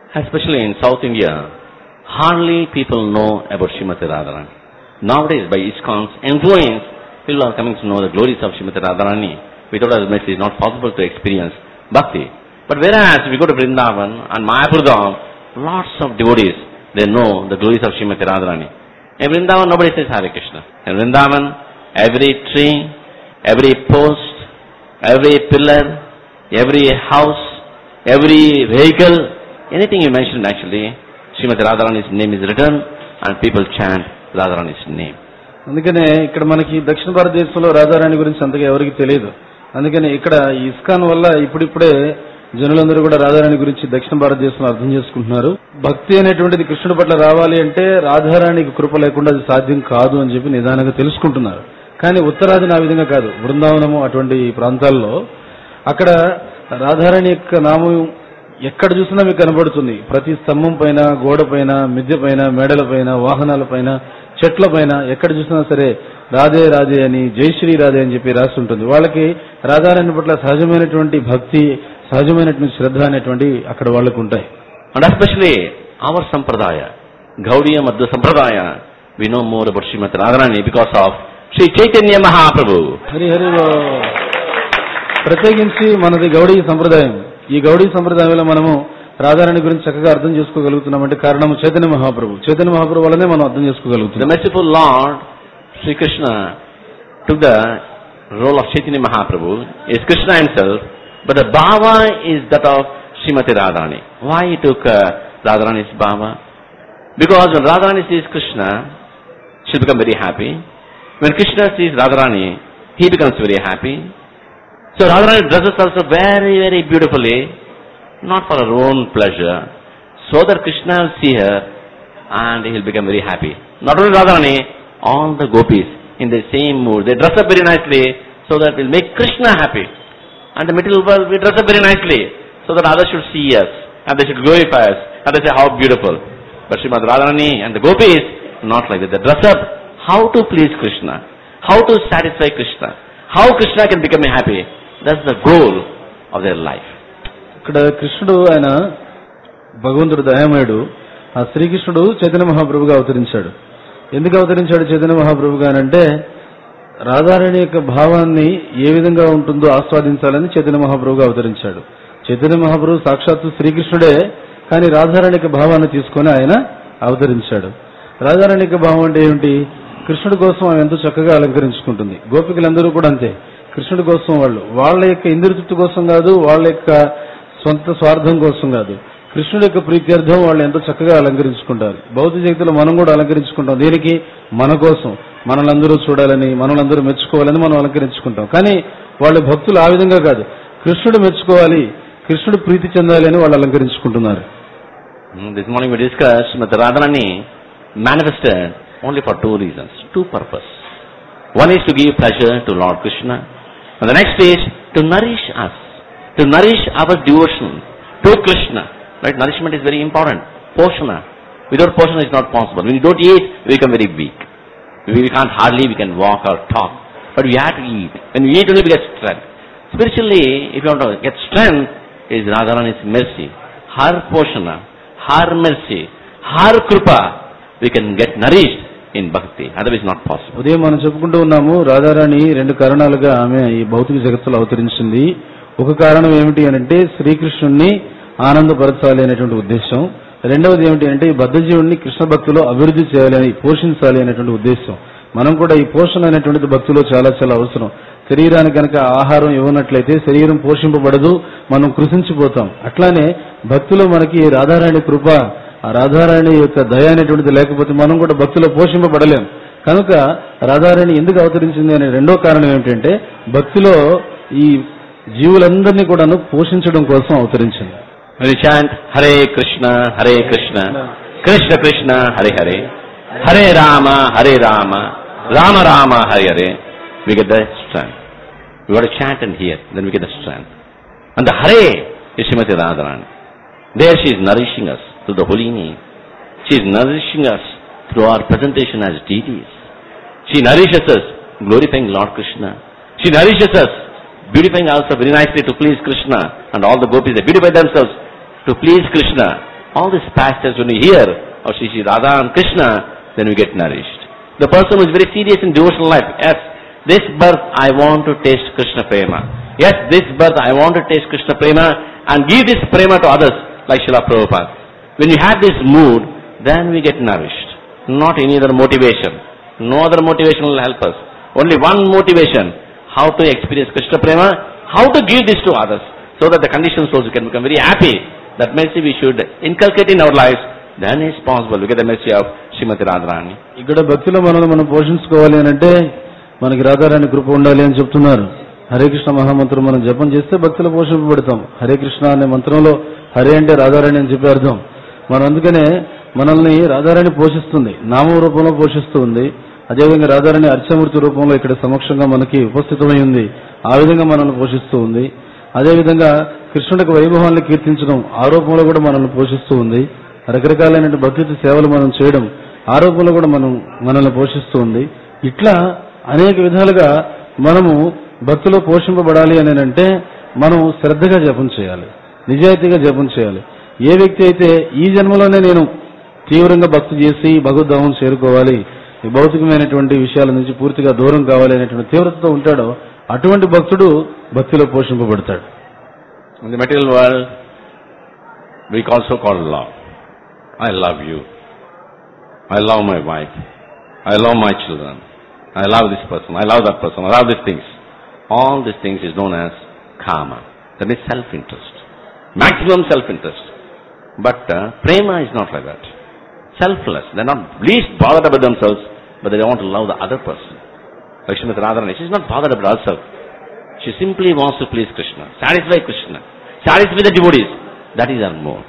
especially in South India, hardly people know about Srimati Radharani. Nowadays, by ISKCON's influence, people are coming to know the glories of Srimati Radharani. Without her mercy, it's not possible to experience bhakti. But whereas we go to Vrindavan and Mayapur Dham, lots of devotees, they know the glories of Srimati Radharani. In Vrindavan, nobody says Hare Krishna. In Vrindavan, every tree, every post, every pillar, every house, every vehicle, anything you mentioned actually, Srimati Radharani's name is written and people chant Radharani's name. అందుకనే ఇక్కడ మనకి దక్షిణ భారతదేశంలో రాధారాణి గురించి అంతగా ఎవరికి తెలియదు అందుకని ఇక్కడ ఈ ఇస్కాన్ వల్ల ఇప్పుడిప్పుడే జనులందరూ కూడా రాధారాణి గురించి దక్షిణ భారతదేశంలో అర్థం చేసుకుంటున్నారు భక్తి అనేటువంటిది కృష్ణుడి పట్ల రావాలి అంటే రాధారాణికి కృప లేకుండా అది సాధ్యం కాదు అని చెప్పి నిదానంగా తెలుసుకుంటున్నారు కానీ ఉత్తరాదిని ఆ విధంగా కాదు బృందావనము అటువంటి ప్రాంతాల్లో అక్కడ రాధారాణి యొక్క నామం ఎక్కడ చూసినా మీకు కనబడుతుంది ప్రతి స్తంభం పైన గోడ పైన మిద్దె పైన మేడల పైన వాహనాల పైన చెట్ల పైన ఎక్కడ చూసినా సరే రాధే రాధే అని జయశ్రీ రాధే అని చెప్పి రాసి ఉంటుంది వాళ్ళకి రాధారాణి పట్ల సహజమైనటువంటి భక్తి సహజమైనటువంటి శ్రద్ధ అనేటువంటి అక్కడ వాళ్ళకు ఉంటాయి And especially our Sampradaya, Gaudiya Madhya Sampradaya, we know more about Srimati Radharani because of Sri Chaitanya Mahaprabhu. Hari Hari బోల్. ప్రత్యేకించి మనది గౌడీ సంప్రదాయం ఈ గౌడీ సంప్రదాయంలో మనము రాధారాణి గురించి చక్కగా అర్థం చేసుకోగలుగుతున్నామంటే కారణం చైతన్య మహాప్రభు చైతన్య మహాప్రభు వల్లనే మనం అర్థం The చేసుకోగలుగుతున్నాం merciful Lord, Sri Krishna, took the role of Chaitanya Mahaprabhu, is Krishna himself, but the Bhava is that of Srimati Radharani. Why he took uh, Radharani's Bhava? Because when Radharani sees Krishna, she'll become very happy. When Krishna sees Radharani, he becomes very happy. So Radharani dresses also very, very beautifully, not for her own pleasure, so that Krishna will see her and he'll become very happy. Not only Radharani, all the gopis in the same mood. They dress up very nicely so that we'll make Krishna happy. And the material world, we dress up very nicely so that others should see us and they should glorify us and they say how beautiful. But Srimad Radharani and the gopis, not like that. They dress up how to please Krishna, how to satisfy Krishna, how Krishna can become happy. That's the goal of their life. ఇక్కడ కృష్ణుడు ఆయన భగవంతుడు దయామయుడు ఆ శ్రీకృష్ణుడు చైతన్య మహాప్రభుగా అవతరించాడు ఎందుకు అవతరించాడు చైతన్య మహాప్రభుగా అంటే రాధారాణి యొక్క భావాన్ని ఏ విధంగా ఉంటుందో ఆస్వాదించాలని చైతన్య మహాప్రభుగా అవతరించాడు చైతన్య మహాప్రభు సాక్షాత్తు శ్రీకృష్ణుడే కానీ రాధారాణి యొక్క భావాన్ని తీసుకొని ఆయన అవతరించాడు రాధారాణి యొక్క భావం అంటే ఏమిటి కృష్ణుడి కోసం ఆమె ఎంతో చక్కగా అలంకరించుకుంటుంది గోపికలందరూ కూడా అంతే కృష్ణుడి కోసం వాళ్ళు వాళ్ళ యొక్క ఇంద్రతృప్తి కోసం కాదు వాళ్ళ యొక్క సొంత స్వార్థం కోసం కాదు కృష్ణుడి యొక్క ప్రీత్యర్థం వాళ్ళు ఎంతో చక్కగా అలంకరించుకుంటారు భౌతిక జగత్తులో మనం కూడా అలంకరించుకుంటాం దేనికి మన కోసం మనలందరూ చూడాలని మనలందరూ మెచ్చుకోవాలని మనం అలంకరించుకుంటాం కానీ వాళ్ళ భక్తులు ఆ విధంగా కాదు కృష్ణుడు మెచ్చుకోవాలి కృష్ణుడు ప్రీతి చెందాలి అని వాళ్ళు అలంకరించుకుంటున్నారు Hmm, This morning we discussed Srimati Radharani manifested only for two reasons, two purposes. One is to give pleasure to Lord Krishna, and the next is to nourish us, to nourish our devotion to Krishna. Right? Nourishment is very important. Poshana. Without poshana it's not possible. When you don't eat, we become very weak. We we can't hardly, we can walk or talk. But we have to eat. When we eat only we get strength. Spiritually, if you want to get strength, is Radharani's mercy. Her poshana, her mercy, her kripa, we can get nourished in bhakti. Otherwise not possible. ఉదయం మనం చెప్పుకుంటూ ఉన్నాము రాధారాణి రెండు కారణాలుగా ఆమె ఈ భౌతిక జగత్తులో అవతరించింది ఒక కారణం ఏమిటి అంటే శ్రీకృష్ణుణ్ణి ఆనందపరచాలి అనేటువంటి ఉద్దేశం రెండవది ఏమిటి అంటే ఈ బద్ధజీవుణ్ణి కృష్ణ భక్తిలో అభివృద్ధి చేయాలని పోషించాలి అనేటువంటి ఉద్దేశం మనం కూడా ఈ పోషణ అనేటువంటిది భక్తిలో చాలా చాలా అవసరం శరీరానికి కనుక ఆహారం ఇవ్వనట్లయితే శరీరం పోషింపబడదు మనం కృషించిపోతాం అట్లానే భక్తిలో మనకి ఈ రాధారాణి కృప ఆ రాధారాణి యొక్క దయ అనేటువంటిది లేకపోతే మనం కూడా భక్తిలో పోషింపబడలేం కనుక రాధారాణి ఎందుకు అవతరించింది అనే రెండో కారణం ఏమిటంటే భక్తిలో ఈ జీవులందరినీ కూడాను పోషించడం కోసం అవతరించింది When we chant Hare Krishna, Hare Krishna, Krishna Krishna, Hare Hare, Hare Rama, Hare Rama, Rama Rama, Hare Hare, we get the strength. We got to chant and hear, then we get the strength. And the Hare is Srimati Radharani. There she is nourishing us through the holy name. She is nourishing us through our presentation as deities. She nourishes us, glorifying Lord Krishna. She nourishes us, beautifying also very nicely to please Krishna. And all the gopis, they beautify themselves to please Krishna. All these pastors, when we hear of Sri Sri Radha and Krishna, then we get nourished. The person who is very serious in devotional life, yes, this birth I want to taste Krishna Prema. Yes, this birth I want to taste Krishna Prema and give this Prema to others, like Srila Prabhupada. When you have this mood, then we get nourished. Not any other motivation. No other motivation will help us. Only one motivation, how to experience Krishna Prema, how to give this to others, so that the conditioned souls can become very happy. That mercy we should inculcate in our lives. Then it's possible. We get the mercy of Srimati Radharani. ఇక్కడ భక్తిలో మనల్ని మనం పోషించుకోవాలి అని అంటే మనకి రాధారాణి కృప ఉండాలి అని చెప్తున్నారు హరే కృష్ణ మహామంత్రం మనం జపం చేస్తే భక్తిలో పోషింపబడతాం హరే కృష్ణ అనే మంత్రంలో హరే అంటే రాధారాణి అని చెప్పి అర్థం మనం అందుకనే మనల్ని రాధారాణి పోషిస్తుంది నామం రూపంలో పోషిస్తూ ఉంది అదేవిధంగా రాధారాణి అర్చమూర్తి రూపంలో ఇక్కడ సమక్షంగా మనకి ఉపస్థితమై ఉంది ఆ విధంగా మనల్ని పోషిస్తూ ఉంది అదేవిధంగా కృష్ణుడికి వైభవాన్ని కీర్తించడం ఆ రూపంలో కూడా మనల్ని పోషిస్తూ ఉంది రకరకాలైన భక్తి సేవలు మనం చేయడం ఆ రూపంలో కూడా మనం మనల్ని పోషిస్తూ ఉంది ఇట్లా అనేక విధాలుగా మనము భక్తిలో పోషింపబడాలి అని అంటే మనం శ్రద్ధగా జపం చేయాలి నిజాయితీగా జపం చేయాలి ఏ వ్యక్తి అయితే ఈ జన్మలోనే నేను తీవ్రంగా భక్తి చేసి భగవద్ధామం చేరుకోవాలి ఈ భౌతికమైనటువంటి విషయాల నుంచి పూర్తిగా దూరం కావాలి అనేటువంటి తీవ్రతతో ఉంటాడో అటువంటి భక్తుడు భక్తిలో పోషింపబడతాడు In the material world, we also call love. I love you. I love my wife. I love my children. I love this person. I love that person. I love these things. All these things is known as karma. That is self-interest. Maximum self-interest. But uh, prema is not like that. Selfless. They're not least bothered about themselves, but they want to love the other person. Lakshmati Radharani, she's not bothered about herself. She simply wants to please Krishna, satisfy Krishna, satisfy the devotees. That is her mode.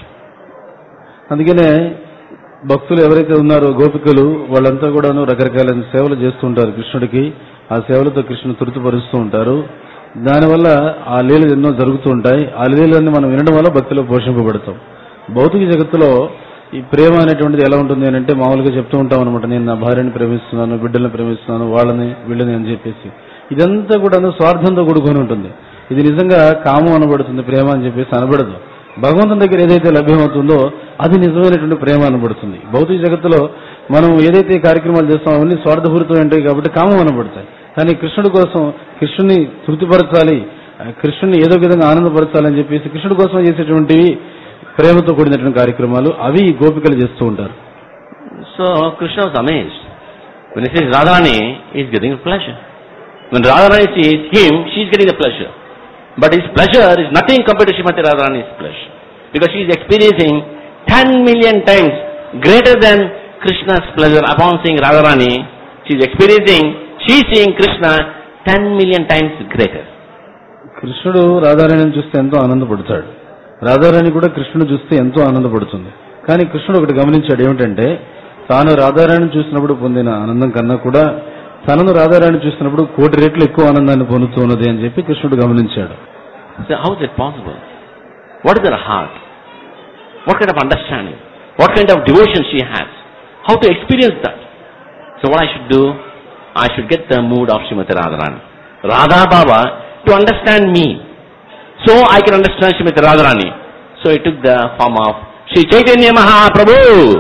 అందుకనే భక్తులు ఎవరైతే ఉన్నారో గోపికలు వాళ్ళంతా కూడాను రకరకాలైన సేవలు చేస్తూ ఉంటారు కృష్ణుడికి ఆ సేవలతో కృష్ణుని తృప్తిపరుస్తూ ఉంటారు దానివల్ల ఆ లీలలు ఎన్నో జరుగుతూ ఉంటాయి ఆ లీలలన్నీ మనం వినడం వల్ల భక్తిలో పోషింపబడతాం భౌతిక జగత్తులో ఈ ప్రేమ అనేటువంటిది ఎలా ఉంటుంది అని అంటే మామూలుగా చెప్తూ ఉంటాం అనమాట నేను నా భార్యని ప్రేమిస్తున్నాను బిడ్డల్ని ప్రేమిస్తున్నాను వాళ్ళని వీళ్ళని అని చెప్పేసి ఇదంతా కూడా స్వార్థంతో కూడుకొని ఉంటుంది ఇది నిజంగా కామం అనబడుతుంది ప్రేమ అని చెప్పేసి అనబడదు భగవంతుని దగ్గర ఏదైతే లభ్యమవుతుందో అది నిజమైనటువంటి ప్రేమ అనబడుతుంది భౌతిక జగత్తులో మనం ఏదైతే కార్యక్రమాలు చేస్తామో అవన్నీ స్వార్థపూరితం ఉంటాయి కాబట్టి కామం అనబడతాయి కానీ కృష్ణుడి కోసం కృష్ణుని తృప్తిపరచాలి ఆ కృష్ణుని ఏదో ఒక విధంగా ఆనందపరచాలని చెప్పేసి కృష్ణుడి కోసం చేసేటువంటివి ప్రేమతో కూడినటువంటి కార్యక్రమాలు అవి ఈ గోపికలు చేస్తూ ఉంటారు So Krishna was amazed. When he says Radharani, he is getting pleasure. When Radharani sees him, she is getting the pleasure. But his pleasure is nothing compared to Srimati Radharani's pleasure. Because she is experiencing 10 million times greater than Krishna's pleasure upon seeing Radharani. She is experiencing, she is seeing Krishna 10 million times greater. కృష్ణుడు రాధారాణిని చూస్తే ఎంతో ఆనందపడతాడు రాధారాణి కూడా కృష్ణుడు చూస్తే ఎంతో ఆనందపడుతుంది కానీ కృష్ణుడు ఒకటి గమనించాడు ఏమిటంటే తాను రాధారాణిని చూసినప్పుడు పొందిన ఆనందం కన్నా కూడా తనను రాధారాణి చూసినప్పుడు కోటి రెట్లు ఎక్కువ ఆనందాన్ని పొందుతూ ఉన్నది అని చెప్పి కృష్ణుడు గమనించాడు So how is it possible? What is her heart? What kind of understanding? What kind of devotion she has? How to experience that? So what I should do? I should get the mood of Srimati Radharani. Radha Baba to understand me. So I can understand Srimati Radharani. So he took the form of Sri Chaitanya Mahaprabhu.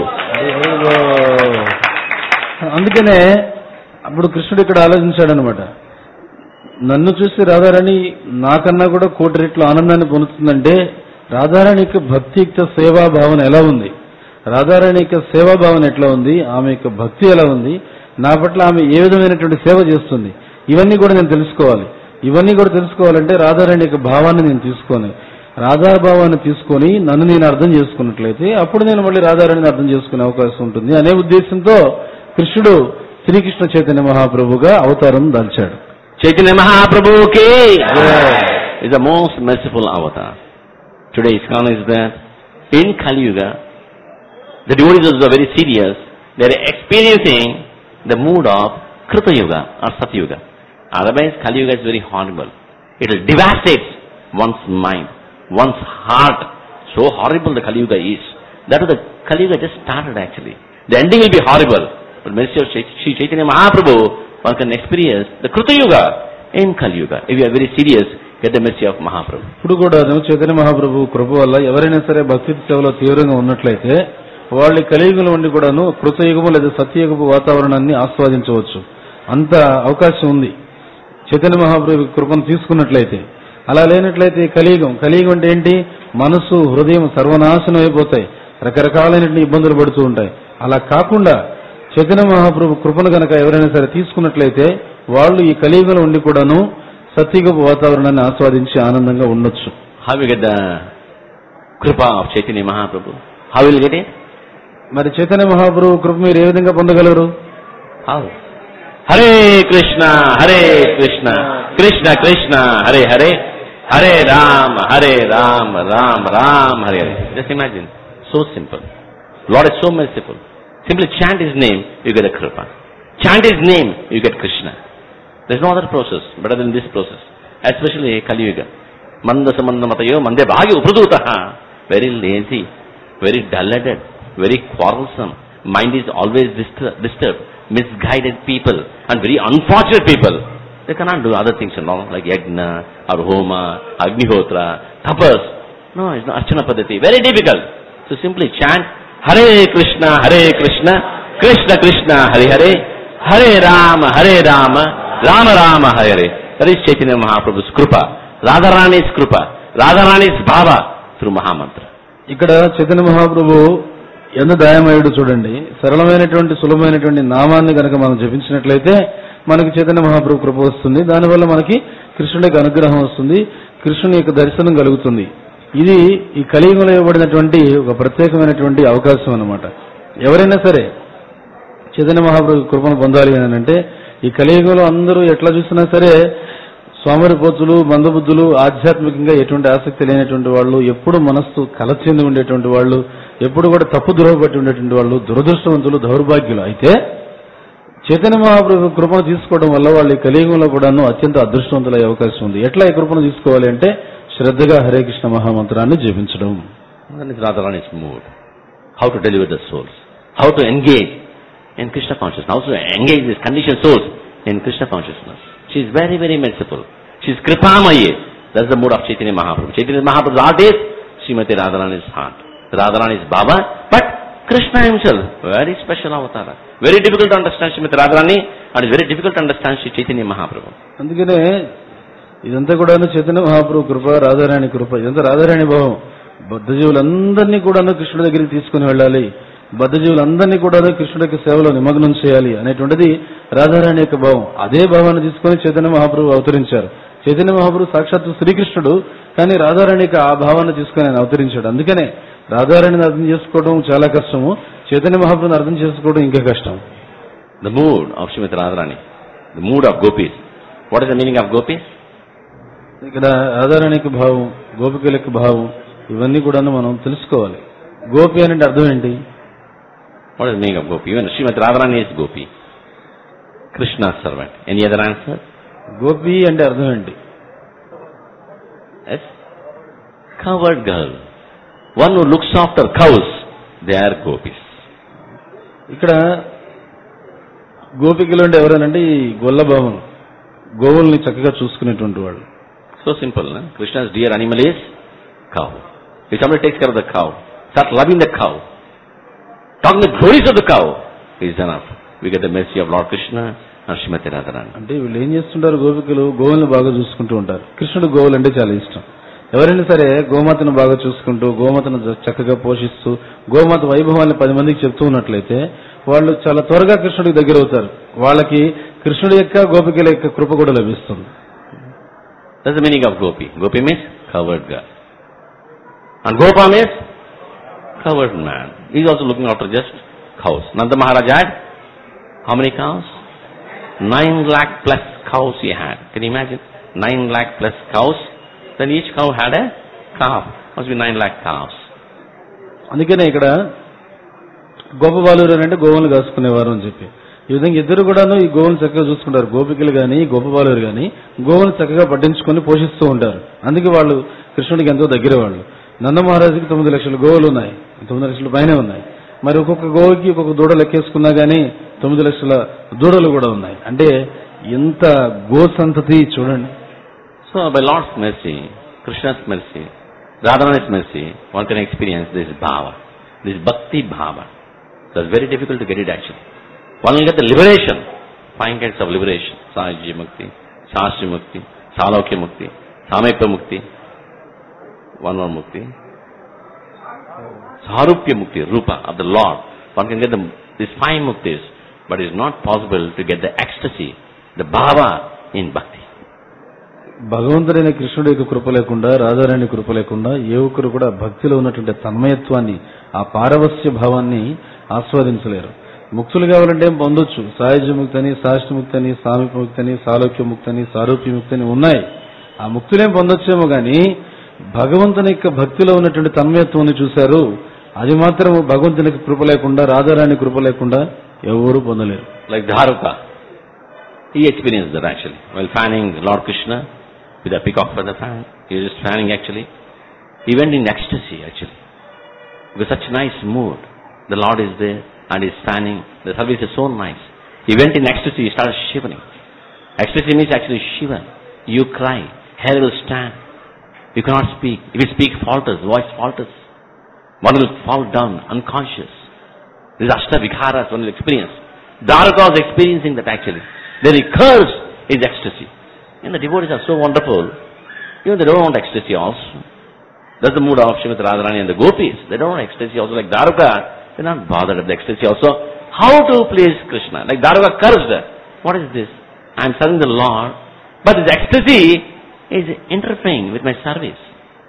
అందుకనే అప్పుడు కృష్ణుడు ఇక్కడ ఆలోచించాడు అనమాట నన్ను చూసి రాధారాణి నాకన్నా కూడా కోటి రెట్లు ఆనందాన్ని పొందుతుందంటే రాధారాణి యొక్క భక్తియుక్త సేవా భావన ఎలా ఉంది రాధారాణి యొక్క సేవా భావన ఎట్లా ఉంది ఆమె యొక్క భక్తి ఎలా ఉంది నా పట్ల ఆమె ఏ విధమైనటువంటి సేవ చేస్తుంది ఇవన్నీ కూడా నేను తెలుసుకోవాలి ఇవన్నీ కూడా తెలుసుకోవాలంటే రాధారాణి యొక్క భావాన్ని నేను తీసుకోను రాధాభావాన్ని తీసుకొని నన్ను నేను అర్థం చేసుకున్నట్లయితే అప్పుడు నేను మళ్ళీ రాధారాణిని అర్థం చేసుకునే అవకాశం ఉంటుంది అనే ఉద్దేశంతో కృష్ణుడు శ్రీకృష్ణ చైతన్య మహాప్రభుగా అవతారం దాల్చాడు Chaitanya Mahaprabhu ki is the most merciful avatar. Today ISKCON is there. In Kali Yuga, the devotees also are very serious. They are experiencing the mood of Krita Yuga or Sat Yuga. Otherwise, Kali Yuga is very horrible. It will devastate one's mind, one's heart. So horrible the Kali Yuga is. That is the Kali Yuga just started actually. The ending will be horrible. But mercy of Chait- Sri Chaitanya Mahaprabhu, one can experience the Kruta Yuga in Kali Yuga. If you are very serious get the mercy of Mahaprabhu. ఇప్పుడు కూడా చైతన్య మహాప్రభు కృప వల్ల ఎవరైనా సరే భక్తి సేవలో తీవ్రంగా ఉన్నట్లయితే వాళ్ళ కలియుగంలో ఉండి కూడాను కృతయుగము లేదా సత్యయుగపు వాతావరణాన్ని ఆస్వాదించవచ్చు అంత అవకాశం ఉంది చైతన్య మహాప్రభు కృపను తీసుకున్నట్లయితే అలా లేనట్లయితే కలియుగం కలియుగం అంటే ఏంటి మనసు హృదయం సర్వనాశనం అయిపోతాయి రకరకాలైన ఇబ్బందులు పడుతూ ఉంటాయి అలా కాకుండా చైతన్య మహాప్రభు కృపను గనక ఎవరైనా సరే తీసుకున్నట్లయితే వాళ్ళు ఈ కలియుగంలో ఉండి కూడాను సత్యగపు వాతావరణాన్ని ఆస్వాదించి ఆనందంగా ఉండొచ్చు How we get the kripa of Chaitanya Mahaprabhu? How will you get it? మరి చైతన్య మహాప్రభు కృప మీరు ఏ విధంగా పొందగలరు How? Hare Krishna, Hare Krishna, Krishna Krishna, Hare Hare, Hare Ram, Hare Ram, Ram Ram, Hare Hare. Just imagine. So simple. Lord is so merciful. Simply chant His name, you get a kripa. Chant His name, you get Krishna. There's no other process better than this process. Especially Kali Yuga. Mandasa mandamatayo mande bhagi upradutaha. Very lazy, very dull-headed, very quarrelsome. Mind is always distur- disturbed. Misguided people and very unfortunate people. They cannot do other things and all like yajna or homa, agnihotra, tapas. No, it's not archana paddhati. Very difficult. So simply chant Hare Krishna, Hare Krishna, Krishna Krishna, Hare Hare, Hare Rama, Hare Rama, Rama Rama, Hare Hare. That is Chaitanya Mahaprabhu's Krupa. Radharani's Krupa. Radharani's Bhava through Mahamantra. ఇక్కడ చైతన్య మహాప్రభు ఎంత దయామయుడు చూడండి సరళమైనటువంటి సులభమైనటువంటి నామాన్ని గనక మనం జపించినట్లయితే మనకి చైతన్య మహాప్రభు కృప వస్తుంది దానివల్ల మనకి కృష్ణుడి యొక్క అనుగ్రహం వస్తుంది కృష్ణుని యొక్క దర్శనం కలుగుతుంది ఇది ఈ కలియుగంలో ఇవ్వబడినటువంటి ఒక ప్రత్యేకమైనటువంటి అవకాశం అన్నమాట ఎవరైనా సరే చైతన్య మహాప్రభు కృపను పొందాలి అని అంటే ఈ కలియుగంలో అందరూ ఎట్లా చూసినా సరే సోమరిపోతులు మందబుద్ధులు ఆధ్యాత్మికంగా ఎటువంటి ఆసక్తి లేనటువంటి వాళ్ళు ఎప్పుడు మనస్సు కలచెంది ఉండేటువంటి వాళ్ళు ఎప్పుడు కూడా తప్పు ద్రోహపట్టి ఉండేటువంటి వాళ్ళు దురదృష్టవంతులు దౌర్భాగ్యులు అయితే చైతన్య మహాప్రభు కృపను తీసుకోవడం వల్ల వాళ్ళు ఈ కలియుగంలో కూడాను అత్యంత అదృష్టవంతులయ్యే అవకాశం ఉంది ఎట్లా ఈ కృపను తీసుకోవాలి అంటే శ్రద్ధగా Hare Krishna మహామంత్రాన్ని జపించడం Then is Radharani's mood. How to deliver the souls. How to engage in Krishna consciousness. How to engage these conditioned souls in Krishna consciousness. She is very, very merciful. She is Kripamaye. That's the mood of Chaitanya Mahaprabhu. Chaitanya Mahaprabhu's heart is Srimati Radharani's heart. Radharani's Baba, but Krishna himself, very special avatar. Very difficult to understand Srimati Radharani and it's very difficult to understand Sri Chaitanya Mahaprabhu. అందుకనే ఇదంతా కూడాను చైతన్య మహాప్రభు కృప రాధారాణి కృప ఇదంతా రాధారాణి భావం బద్ధజీవులందరినీ కూడాను కృష్ణుడి దగ్గరికి తీసుకుని వెళ్ళాలి బద్ధజీవులందరినీ కూడా కృష్ణుడి యొక్క సేవలో నిమగ్నం చేయాలి అనేటువంటిది రాధారాణి యొక్క భావం అదే భావాన్ని తీసుకొని చైతన్య మహాప్రభు అవతరించారు చైతన్య మహాప్రభు సాక్షాత్తు శ్రీకృష్ణుడు కానీ రాధారాణి యొక్క ఆ భావాన్ని తీసుకొని ఆయన అవతరించాడు అందుకనే రాధారాణిని అర్థం చేసుకోవడం చాలా కష్టము చైతన్య మహాప్రభుని అర్థం చేసుకోవడం ఇంకా కష్టం The mood of Srimati Radharani. The mood of gopis. What is the meaning of gopis? ఇక్కడ రాధారాణి యొక్క భావం గోపికల యొక్క భావం ఇవన్నీ కూడాను మనం తెలుసుకోవాలి గోపి అంటే అర్థం ఏంటి What is the meaning of gopi? Even Srimati Radharani is gopi. Krishna's servant. Any other answer? Gopi అంటే అర్థం ఏంటి Yes? Covered girl. One who looks after cows, they are gopis. ఇక్కడ గోపికలు అంటే ఎవరనంటే ఈ గొల్ల భావం గోవుల్ని చక్కగా చూసుకునేటువంటి వాళ్ళు So simple, no? Krishna's dear animal is cow. If somebody takes care of the cow, start loving the cow, talking the glories of the cow, is enough. We get the mercy of Lord Krishna and Srimati Radharani. అంటే వీళ్ళు ఏం చేస్తుంటారు గోపికలు గోవుల్ని బాగా చూసుకుంటూ ఉంటారు కృష్ణుడు గోవులు అంటే చాలా ఇష్టం ఎవరైనా సరే గోమాతను బాగా చూసుకుంటూ గోమాతను చ- చక్కగా పోషిస్తూ గోమాత వైభవాన్ని పది మందికి చెప్తూ ఉన్నట్లయితే వాళ్ళు చాలా త్వరగా కృష్ణుడికి దగ్గర అవుతారు వాళ్ళకి కృష్ణుడి యొక్క గోపికల యొక్క కృప కూడా లభిస్తుంది That's the meaning of gopi. Gopi means covered girl. And Gopa means covered man. He's also looking after just cows. Nanda Maharaj had how many cows? Nine lakh plus cows he had. Can you imagine? Nine lakh plus cows. Then each cow had a calf. Must be nine lakh calves. అందుకనే ఇక్కడ గోప బాలురు అంటే గోవులను కాసుకునేవారు అని చెప్పి ఈ విధంగా ఇద్దరు కూడాను ఈ గోవులను చక్కగా చూసుకుంటారు గోపికలు గాని గోప బాలురు గాని గోవులను చక్కగా పట్టించుకొని పోషిస్తూ ఉంటారు అందుకే వాళ్ళు కృష్ణుడికి ఎంతో దగ్గర వాళ్ళు నంద మహారాజుకి తొమ్మిది లక్షల గోవులు ఉన్నాయి తొమ్మిది లక్షల పైనే ఉన్నాయి మరి ఒక్కొక్క గోవుకి ఒక్కొక్క దూడ లెక్కేసుకున్నా గానీ తొమ్మిది లక్షల దూడలు కూడా ఉన్నాయి అంటే ఎంత గో సంతతి చూడండి So by Lord's mercy, Krishna's mercy, Radharani's mercy, one can experience this bhava, this bhakti bhava. That's very difficult to get it actually. One will get the liberation, five kinds of liberation, Sahaji Mukti, Shastri Mukti, Salokya Mukti, Samekya Mukti, one more Mukti, Sarupya Mukti, Rupa of the Lord. One can get the, these five Muktis, but it is not possible to get the ecstasy, the bhava in bhakti. భగవంతుడైన కృష్ణుడి యొక్క కృప లేకుండా రాధారాణి కృప లేకుండా ఏ ఒక్కరు కూడా భక్తిలో ఉన్నటువంటి తన్మయత్వాన్ని ఆ పారవస్య భావాన్ని ఆస్వాదించలేరు ముక్తులు కావాలంటే ఏం పొందొచ్చు సాయుజ ముక్తి అని శాస్త్ర ముక్తి అని సామీప ముక్తి అని సాలోక్య ముక్తి అని సారూప్య ముక్తి అని ఉన్నాయి ఆ ముక్తులేం పొందొచ్చేమో గాని భగవంతుని యొక్క భక్తిలో ఉన్నటువంటి తన్మయత్వాన్ని చూశారు అది మాత్రం భగవంతునికి కృప లేకుండా రాధారాణి కృప లేకుండా ఎవరూ పొందలేరు Like Dharuka. He experienced that actually. While fanning Lord Krishna with a peacock feather fan, he was just fanning actually. He went in ecstasy actually. With such nice mood. The Lord is there and he's fanning. The service is so nice. He went in ecstasy, he started shivering. Ecstasy means actually shiver. You cry, hair will stand. You cannot speak. If you speak, falters, voice falters. One will fall down unconscious. This is Ashta Vikharas one will experience. Dharaka was experiencing that actually. Then he cursed his ecstasy. And the devotees are so wonderful. Even they don't want ecstasy also. That's the mood of Srimati Radharani and the gopis. They don't want ecstasy also like Dharaka. They're not bothered at the ecstasy also. How to please Krishna? Like Dharaka cursed her. What is this? I'm serving the Lord, but this ecstasy is interfering with my service.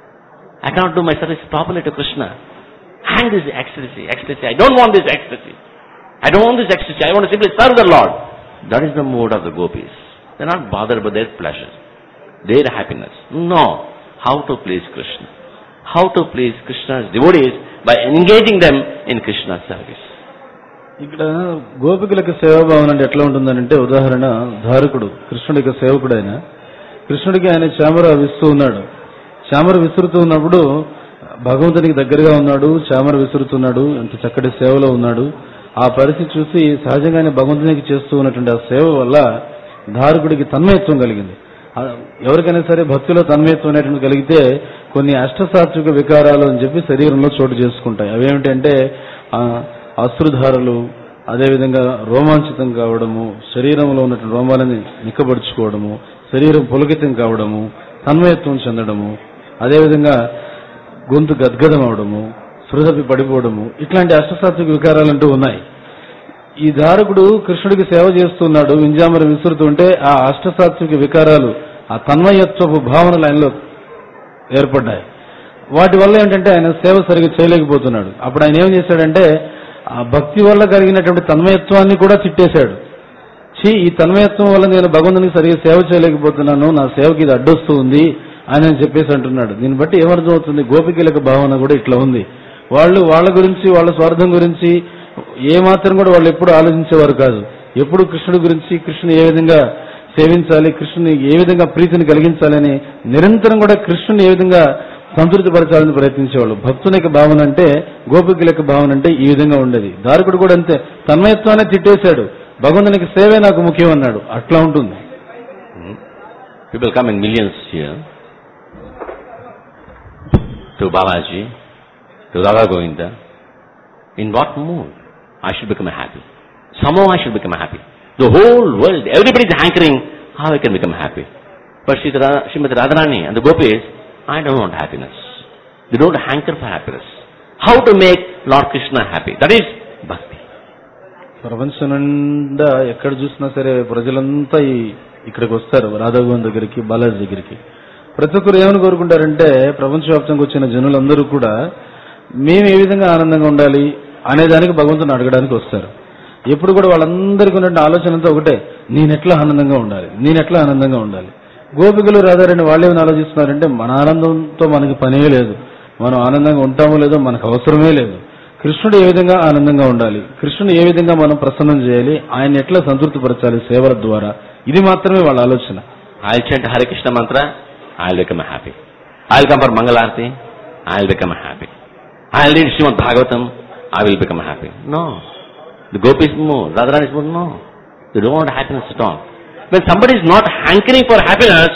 I cannot do my service properly to Krishna. Hang this ecstasy, ecstasy. I don't want this ecstasy. I don't want this ecstasy. I want to simply serve the Lord. That is the mood of the gopis. They're not bothered about their pleasure, their happiness. No. How to please Krishna? How to please Krishna's devotees by engaging them in Krishna's service. ఇక్కడ గోపికలకు సేవాభావన అంటే ఎట్లా ఉంటుందనంటే ఉదాహరణ ధారకుడు కృష్ణుడికి సేవకుడు ఆయన కృష్ణుడికి ఆయన చామర విస్తూ ఉన్నాడు చామర విసురుతూ ఉన్నప్పుడు భగవంతునికి దగ్గరగా ఉన్నాడు చామర విసురుతున్నాడు ఎంత చక్కటి సేవలో ఉన్నాడు ఆ పరిస్థితి చూసి సహజంగానే భగవంతునికి చేస్తూ ఉన్నటువంటి ఆ సేవ వల్ల ధారకుడికి తన్మయత్వం కలిగింది ఆ, ఎవరికైనా సరే భక్తిలో తన్మయత్వం అనేటువంటి కలిగితే కొన్ని అష్టసాత్విక వికారాలు అని చెప్పి శరీరంలో చోటు చేసుకుంటాయి అవేమిటంటే ఆ, అశ్రుధారలు అదేవిధంగా రోమాంచితం కావడము శరీరంలో ఉన్నటువంటి రోమాలని నిక్కబడుచుకోవడము శరీరం పులకితం కావడము తన్మయత్వం చెందడము అదేవిధంగా గొంతు గద్గదం అవడము సృహపి పడిపోవడము ఇట్లాంటి అష్టసాత్విక వికారాలంటూ ఉన్నాయి ఈ ధారకుడు కృష్ణుడికి సేవ చేస్తున్నాడు వింజామర విసురుతుంటే ఆ అష్టసాత్విక వికారాలు ఆ తన్మయత్వపు భావనలు ఆయనలో ఏర్పడ్డాయి వాటి వల్ల ఏంటంటే ఆయన సేవ సరిగ్గా చేయలేకపోతున్నాడు అప్పుడు ఆయన ఏం చేశాడంటే ఆ భక్తి వల్ల కలిగినటువంటి తన్మయత్వాన్ని కూడా తిట్టేశాడు ఛీ ఈ తన్మయత్వం వల్ల నేను భగవంతునికి సరిగ్గా సేవ చేయలేకపోతున్నాను నా సేవకి ఇది అడ్డొస్తూ ఉంది అని అని చెప్పేసి అంటున్నాడు దీన్ని బట్టి ఏమర్థం అవుతుంది గోపికలకు భావన కూడా ఇట్లా ఉంది వాళ్ళు వాళ్ళ గురించి వాళ్ళ స్వార్థం గురించి ఏ మాత్రం కూడా వాళ్ళు ఎప్పుడు ఆలోచించేవారు కాదు ఎప్పుడు కృష్ణుడి గురించి కృష్ణుని ఏ విధంగా సేవించాలి కృష్ణుని ఏ విధంగా ప్రీతిని కలిగించాలని నిరంతరం కూడా కృష్ణుని ఏ విధంగా సంతృప్తిపరచాలని ప్రయత్నించేవాళ్ళు భక్తుని యొక్క భావన అంటే గోపికల యొక్క భావన అంటే ఈ విధంగా ఉండేది దారుకుడు కూడా అంతే తన్మయత్వాన్ని తిట్టేశాడు భగవంతునికి సేవే నాకు ముఖ్యం అన్నాడు అట్లా ఉంటుంది People come in millions here to Babaji, to Radha Govinda. In what mood I should become happy? Somehow I should become happy. The whole world, everybody is hankering how I can become happy. But Sri Radha- Srimati Radharani and the gopis, I don't want happiness. They don't hanker for happiness. How to make Lord Krishna happy? That is bhakti. ప్రపంచం నిండా ఎక్కడ చూసినా సరే ప్రజలంతా ఈ ఇక్కడికి వస్తారు రాధాగోవింద్ దగ్గరికి బాలాజీ దగ్గరికి ప్రతి ఒక్కరు ఏమని కోరుకుంటారంటే ప్రపంచవ్యాప్తంగా వచ్చిన జనులందరూ కూడా మేము ఏ విధంగా ఆనందంగా ఉండాలి అనేదానికి భగవంతుని అడగడానికి వస్తారు ఎప్పుడు కూడా వాళ్ళందరికీ ఉన్న ఆలోచన అంతా ఒకటే నేనెట్లా ఆనందంగా ఉండాలి నేనెట్లా ఆనందంగా ఉండాలి గోపికలు రాధారని వాళ్ళు ఏమైనా ఆలోచిస్తున్నారంటే మన ఆనందంతో మనకి పనే లేదు మనం ఆనందంగా ఉంటామో లేదో మనకు అవసరమే లేదు కృష్ణుడు ఏ విధంగా ఆనందంగా ఉండాలి కృష్ణుడు ఏ విధంగా మనం ప్రసన్నం చేయాలి ఆయన ఎట్లా సంతృప్తిపరచాలి సేవల ద్వారా ఇది మాత్రమే వాళ్ళ ఆలోచన I'll chant Hare Krishna mantra, I'll become happy. I'll come for Mangalarti, I'll become happy. I'll read Srimad Bhagavatam, I will become happy. No. The gopis mood, Radharani's mood, no. They don't want happiness at all. When somebody is not hankering for happiness,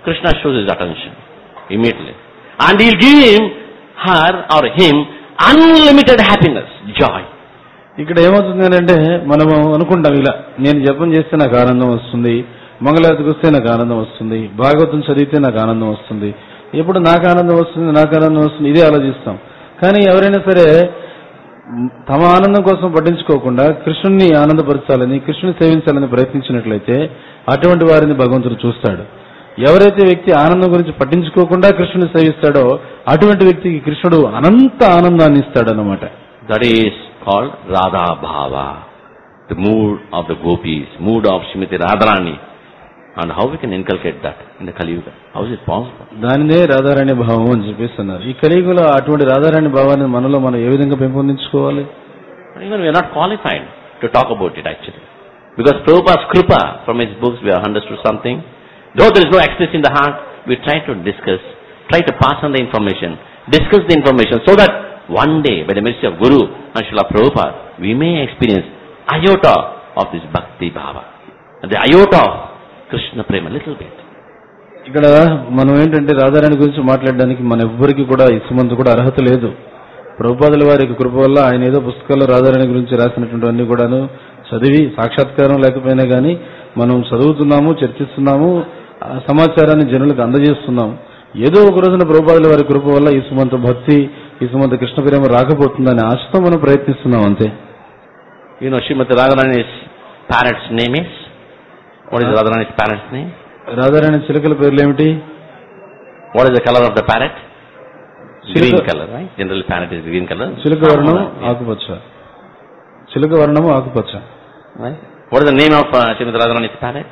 Krishna shows his attention immediately. And he'll give him, her or him unlimited happiness, joy. ఇక్కడ ఏమవుతుంది అంటే మనము అనుకుంటాం ఇలా నేను జపం చేస్తే నాకు ఆనందం వస్తుంది మంగళారతికి వస్తే నాకు ఆనందం వస్తుంది భాగవతం చదివితే నాకు ఆనందం వస్తుంది ఎప్పుడు నాకు ఆనందం వస్తుంది నాకు ఆనందం వస్తుంది ఇదే ఆలోచిస్తాం కానీ ఎవరైనా సరే మ్, తమ ఆనందం కోసం పట్టించుకోకుండా కృష్ణుని ఆనందపరచాలని కృష్ణుని సేవించాలని ప్రయత్నించినట్లయితే అటువంటి వారిని భగవంతుడు చూస్తాడు ఎవరైతే వ్యక్తి ఆనందం గురించి పట్టించుకోకుండా కృష్ణుని సేవిస్తాడో అటువంటి వ్యక్తికి కృష్ణుడు అనంత ఆనందాన్ని ఇస్తాడన్నమాట That is called Radha Bhava, the mood of the gopis, mood of Srimati Radharani. And how we can inculcate that in the Kali Yuga? How is it possible? దానినే రాధారాణి భావం అని చెప్పేస్తున్నారు ఈ కలియుగంలో అటువంటి రాధారాణి భావాన్ని మనలో మనం ఏ విధంగా పెంపొందించుకోవాలి Even we are not qualified to talk about it actually. Because Prabhupada's Kripa, from his books we have understood something. Though there is no access in the heart, we try to discuss, try to pass on the information, discuss the information so that one day, by the mercy of Guru and Srila Prabhupada, we may experience iota of this Bhakti Bhava. The iota of Krishna Prema, little bit. ఇక్కడ మనం ఏంటంటే రాధారాణి గురించి మాట్లాడడానికి మన ఎవ్వరికి కూడా ఇసుమంత కూడా అర్హత లేదు ప్రభుపాదుల వారి యొక్క కృప వల్ల ఆయన ఏదో పుస్తకాల్లో రాధారాణి గురించి రాసినటువంటి అన్ని కూడాను చదివి సాక్షాత్కారం లేకపోయినా కానీ మనం చదువుతున్నాము చర్చిస్తున్నాము ఆ సమాచారాన్ని జనులకు అందజేస్తున్నాము ఏదో ఒక రోజున ప్రభుపాదుల వారి కృప వల్ల ఈ సుమంత భక్తి ఈ సుమంత కృష్ణ ప్రేమ రాకపోతుందనే ఆశతో మనం ప్రయత్నిస్తున్నాం అంతే You know, Srimati Radharani's parrot's name is? What is Radharani's parrot's name? Radharani చిలకల పేర్లు ఏమిటి What is the color of the parrot? Green Chilka- color, right? Generally parrot is green color. చిలుక వర్ణం ఆకుపచ్చ చిలుక వర్ణము ఆకుపచ్చ Right? What is the name of uh, Srimati Radharani's parrot?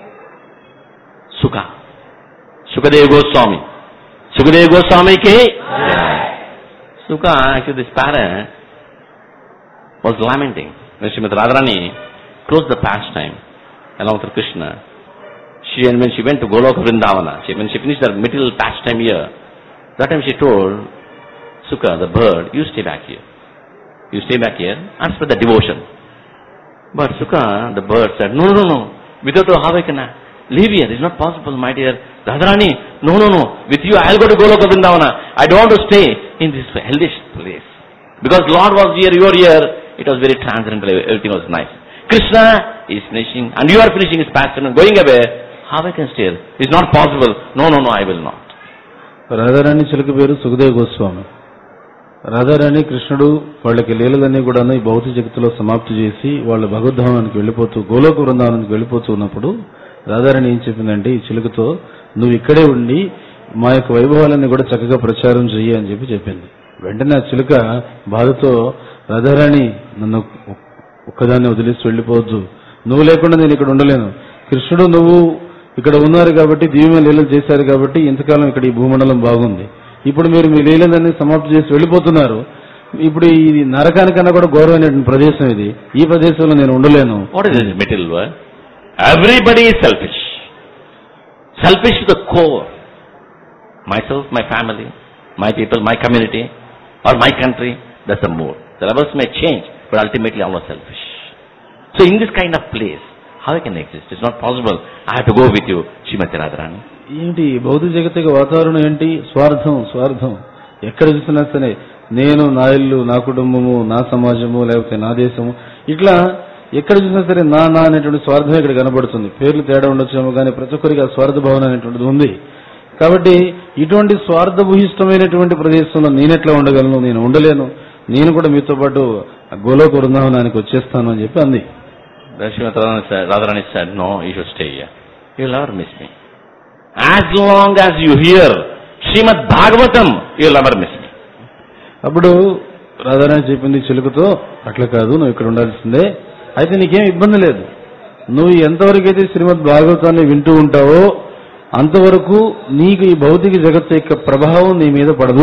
Sukha. Sukadev Goswami. Sukadev Goswami ke? Sukha, actually this parrot was lamenting. When Srimati Radharani closed the pastime along with Krishna, she and when she went to Goloka Vrindavana, she, when she finished her material pastime here, that time she told Sukha, the bird, you stay back here. You stay back here and spread the devotion. But Sukha, the bird, said, No, no, no. Without you, how I can I live here? It's not possible, my dear. Radharani, no, no, no. With you, I'll go to Goloka Vrindavana. I don't want to stay in this hellish place. Because Lord was here, you are here. It was very transcendental. Everything was nice. Krishna is finishing, and you are finishing his pastime and going away. How I can stay here? It's not possible. No, no, no, I will not. Radharani చిలుక పేరు సుఖదేవ్ గోస్వామి రాధారాణి కృష్ణుడు వాళ్ళకి లీలలన్నీ కూడా ఈ భౌతిక జగత్తులో సమాప్తి చేసి వాళ్ళ భగవద్ధామానికి వెళ్ళిపోతూ గోలోక బృందావనానికి వెళ్ళిపోతూ ఉన్నప్పుడు రాధారాణి ఏం చెప్పిందంటే ఈ చిలుకతో నువ్వు ఇక్కడే ఉండి మా యొక్క వైభవాలన్నీ కూడా చక్కగా ప్రచారం చెయ్యి అని చెప్పి చెప్పింది వెంటనే ఆ చిలుక బాధతో రాధారాణి నన్ను ఒక్కదాన్ని వదిలేసి వెళ్ళిపోవద్దు నువ్వు లేకుండా నేను ఇక్కడ ఉండలేను కృష్ణుడు నువ్వు ఇక్కడ ఉన్నారు కాబట్టి దివ్యమైన లీలలు చేశారు కాబట్టి ఇంతకాలం ఇక్కడ ఈ భూమండలం బాగుంది ఇప్పుడు మీరు మీ లీలలన్నీ సమాప్తి చేసి వెళ్ళిపోతున్నారు ఇప్పుడు ఇది నరకానికన్నా కూడా ఘోరమైనటువంటి ప్రదేశం ఇది ఈ ప్రదేశంలో నేను ఉండలేను What is this material world? Everybody is selfish. Selfish to the core. Myself, my family, my people, my community, or my country, that's the mood. The levels may change, but ultimately all are selfish. So in this kind of place, how I can exist? It's not possible. I have to go with you, Srimati Radharani. ఏంటి భౌతిక జగతిక వాతావరణం ఏంటి స్వార్థం స్వార్థం ఎక్కడ చూసినా సరే నేను నా ఇల్లు నా కుటుంబము నా సమాజము లేకపోతే నా దేశము ఇట్లా ఎక్కడ చూసినా సరే నా నా అనేటువంటి స్వార్థం ఇక్కడ కనబడుతుంది పేర్లు తేడా ఉండొచ్చేమో కానీ ప్రతి ఒక్కరికి ఆ స్వార్థ భావన అనేటువంటిది ఉంది కాబట్టి ఇటువంటి స్వార్థభూయిష్టమైనటువంటి ప్రదేశంలో నేనెట్లా ఉండగలను నేను ఉండలేను నేను కూడా మీతో పాటు ఆ గోలోక బృందావనానికి వచ్చేస్తాను అని చెప్పి అంది Then Srimati Radharani said, Radharani said, no, you should stay here. You'll never miss me. As long as you hear Srimad Bhagavatam, you'll never miss me. అప్పుడు రాధారాణి చెప్పింది చిలుకతో అట్లా కాదు నువ్వు ఇక్కడ ఉండాల్సిందే అయితే నీకేం ఇబ్బంది లేదు నువ్వు ఎంతవరకు అయితే శ్రీమద్ భాగవతాన్ని వింటూ ఉంటావో అంతవరకు నీకు ఈ భౌతిక జగత్తు యొక్క ప్రభావం నీ మీద పడదు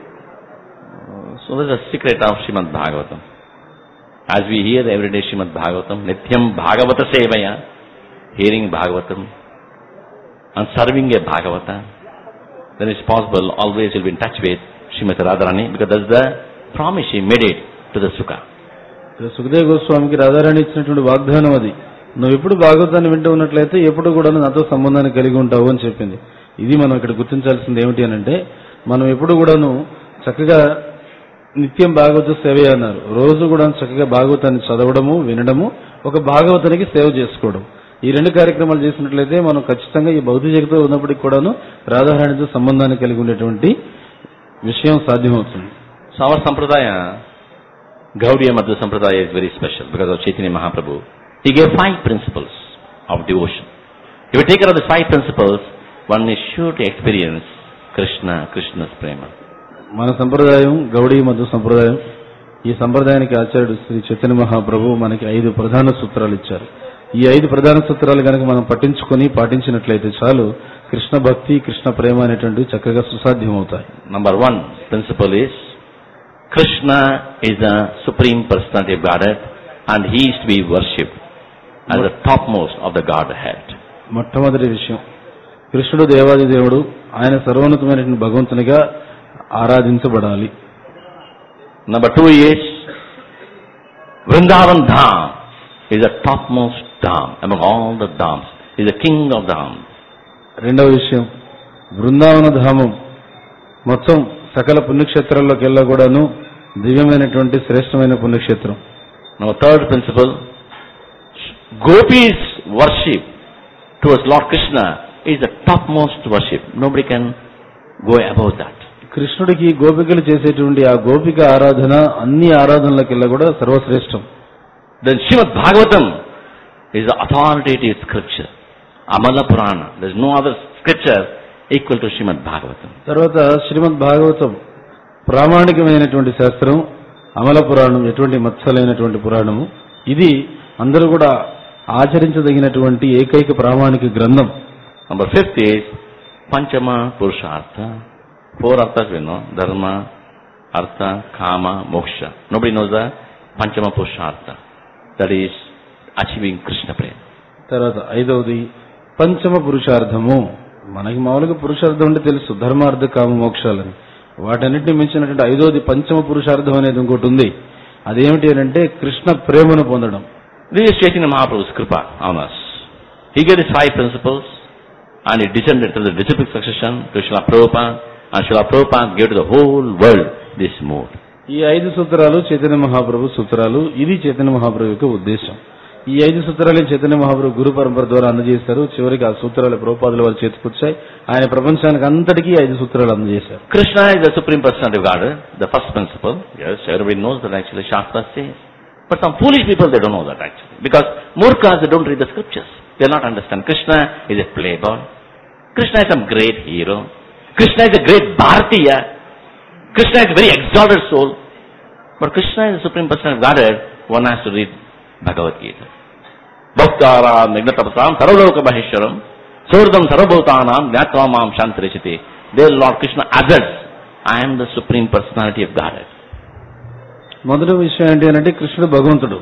So this is the secret of Srimad Bhagavatam. As we hear every day Srimad Bhagavatam, Nityam Bhagavata Sevaya, hearing Bhagavatam and serving a Bhagavata, then it's possible always you'll be in touch with Srimati Radharani because that's the promise she made it to the Sukha. ఇక్కడ సుఖదేవ్ గోస్వామికి రాధారాణి ఇచ్చినటువంటి వాగ్దానం అది నువ్వు ఎప్పుడు భాగవతాన్ని వింటూ ఉన్నట్లయితే ఎప్పుడు కూడా నాతో సంబంధాన్ని కలిగి ఉంటావు అని చెప్పింది ఇది మనం ఇక్కడ గుర్తించాల్సింది ఏమిటి అని అంటే మనం ఎప్పుడు కూడాను చక్కగా నిత్యం భాగవత సేవ అన్నారు రోజు కూడా చక్కగా భాగవతాన్ని చదవడము వినడము ఒక భాగవతానికి సేవ చేసుకోవడం ఈ రెండు కార్యక్రమాలు చేసినట్లయితే మనం ఖచ్చితంగా ఈ భౌతిక జగత్తులో ఉన్నప్పటికీ కూడాను రాధారాణితో సంబంధాన్ని కలిగి ఉండేటువంటి విషయం సాధ్యమవుతుంది So our sampradaya, Gaudiya Madhva Sampradaya is very special because of Chaitanya Mahaprabhu. He gave five principles of devotion. If you take care of the five principles, one is sure to experience Krishna, Krishna's prema. మన సంప్రదాయం గౌడీ మధు సంప్రదాయం ఈ సంప్రదాయానికి ఆచార్యుడు శ్రీ చైతన్య మహాప్రభు మనకి ఐదు ప్రధాన సూత్రాలు ఇచ్చారు ఈ ఐదు ప్రధాన సూత్రాలు కనుక మనం పట్టించుకొని పాటించినట్లయితే చాలు కృష్ణ భక్తి కృష్ణ ప్రేమ అనేటువంటివి చక్కగా సుసాధ్యం అవుతాయి Number one principle is Krishna is the supreme personality of Godhead and he is to be worshipped as the topmost of the Godhead. మొట్టమొదటి విషయం కృష్ణుడు దేవాది దేవుడు ఆయన సర్వోన్నతమైనటువంటి భగవంతునిగా ఆరాధించబడాలి Number two is Vrindavan Dham is the topmost dham among all the dhams. He is the king of dhams. రెండవ విషయం బృందావన ధామం మొత్తం సకల పుణ్యక్షేత్రాల్లోకెల్లా కూడాను దివ్యమైనటువంటి శ్రేష్టమైన పుణ్యక్షేత్రం Number third principle, Gopis worship towards Lord Krishna is the topmost worship. Nobody can go above that. కృష్ణుడికి గోపికలు చేసేటువంటి ఆ గోపిక ఆరాధన అన్ని ఆరాధనలకెల్లా కూడా సర్వశ్రేష్టం Then Srimad Bhagavatam is the authoritative scripture. Amala Purana. There is no other scripture equal to Srimad Bhagavatam. తర్వాత శ్రీమద్ భాగవతం ప్రామాణికమైనటువంటి శాస్త్రం అమల పురాణం ఎటువంటి మత్సలైనటువంటి పురాణము ఇది అందరూ కూడా ఆచరించదగినటువంటి ఏకైక ప్రామాణిక గ్రంథం Number fifth is Panchama Purushartha. Four arthas we know. Dharma, Artha, Kama, Moksha. Nobody knows the Panchama Purushartha. That is achieving Krishna Prema. తర్వాత ఐదవది పంచమ పురుషార్థము మనకి మామూలుగా పురుషార్థం అంటే తెలుసు ధర్మార్థ కామ మోక్షాలని వాటన్నిటిని మించినటువంటి ఐదవది పంచమ పురుషార్థం అనేది ఇంకోటి ఉంది అదేమిటి అని అంటే కృష్ణ ప్రేమను పొందడం This is Chaitanya Mahaprabhu's kripa on us. He gave his five principles and he descended to the disciplic succession to Srila Prabhupada and Srila Prabhupada gave to the whole world this mood. ఈ ఐదు సూత్రాలు చైతన్య మహాప్రభు సూత్రాలు ఇది చైతన్య మహాప్రభు యొక్క ఉద్దేశం ఈ ఐదు సూత్రాలు చైతన్య మహాప్రభు గురు పరంపర ద్వారా అందజేశారు చివరికి ఆ సూత్రాలు ప్రభుపాదుల వారి చేతికొచ్చాయి ఆయన ప్రపంచానికి అంతటికీ ఈ ఐదు సూత్రాలు అందజేశారు Krishna is the supreme personality of God, the first principle. Yes, everybody knows that actually Shastra says. But some foolish people, they don't know that actually. Because murkhas, they don't read the scriptures. They not understand. Krishna is a playboy. Krishna is some great hero. Krishna is a great Bharatiya. Krishna is a very exalted soul. But Krishna is the supreme personality of Godhead. One has to read Bhagavad Gita. Bhaktaram Nignatapasam Sarvaloka Maheshwaram Surdam Sarvabhutanam Gnatvam Shantarishite. There Lord Krishna asserts, I am the supreme personality of Godhead. మొదటి విషయం ఏంటి అంటే కృష్ణుడు భగవంతుడు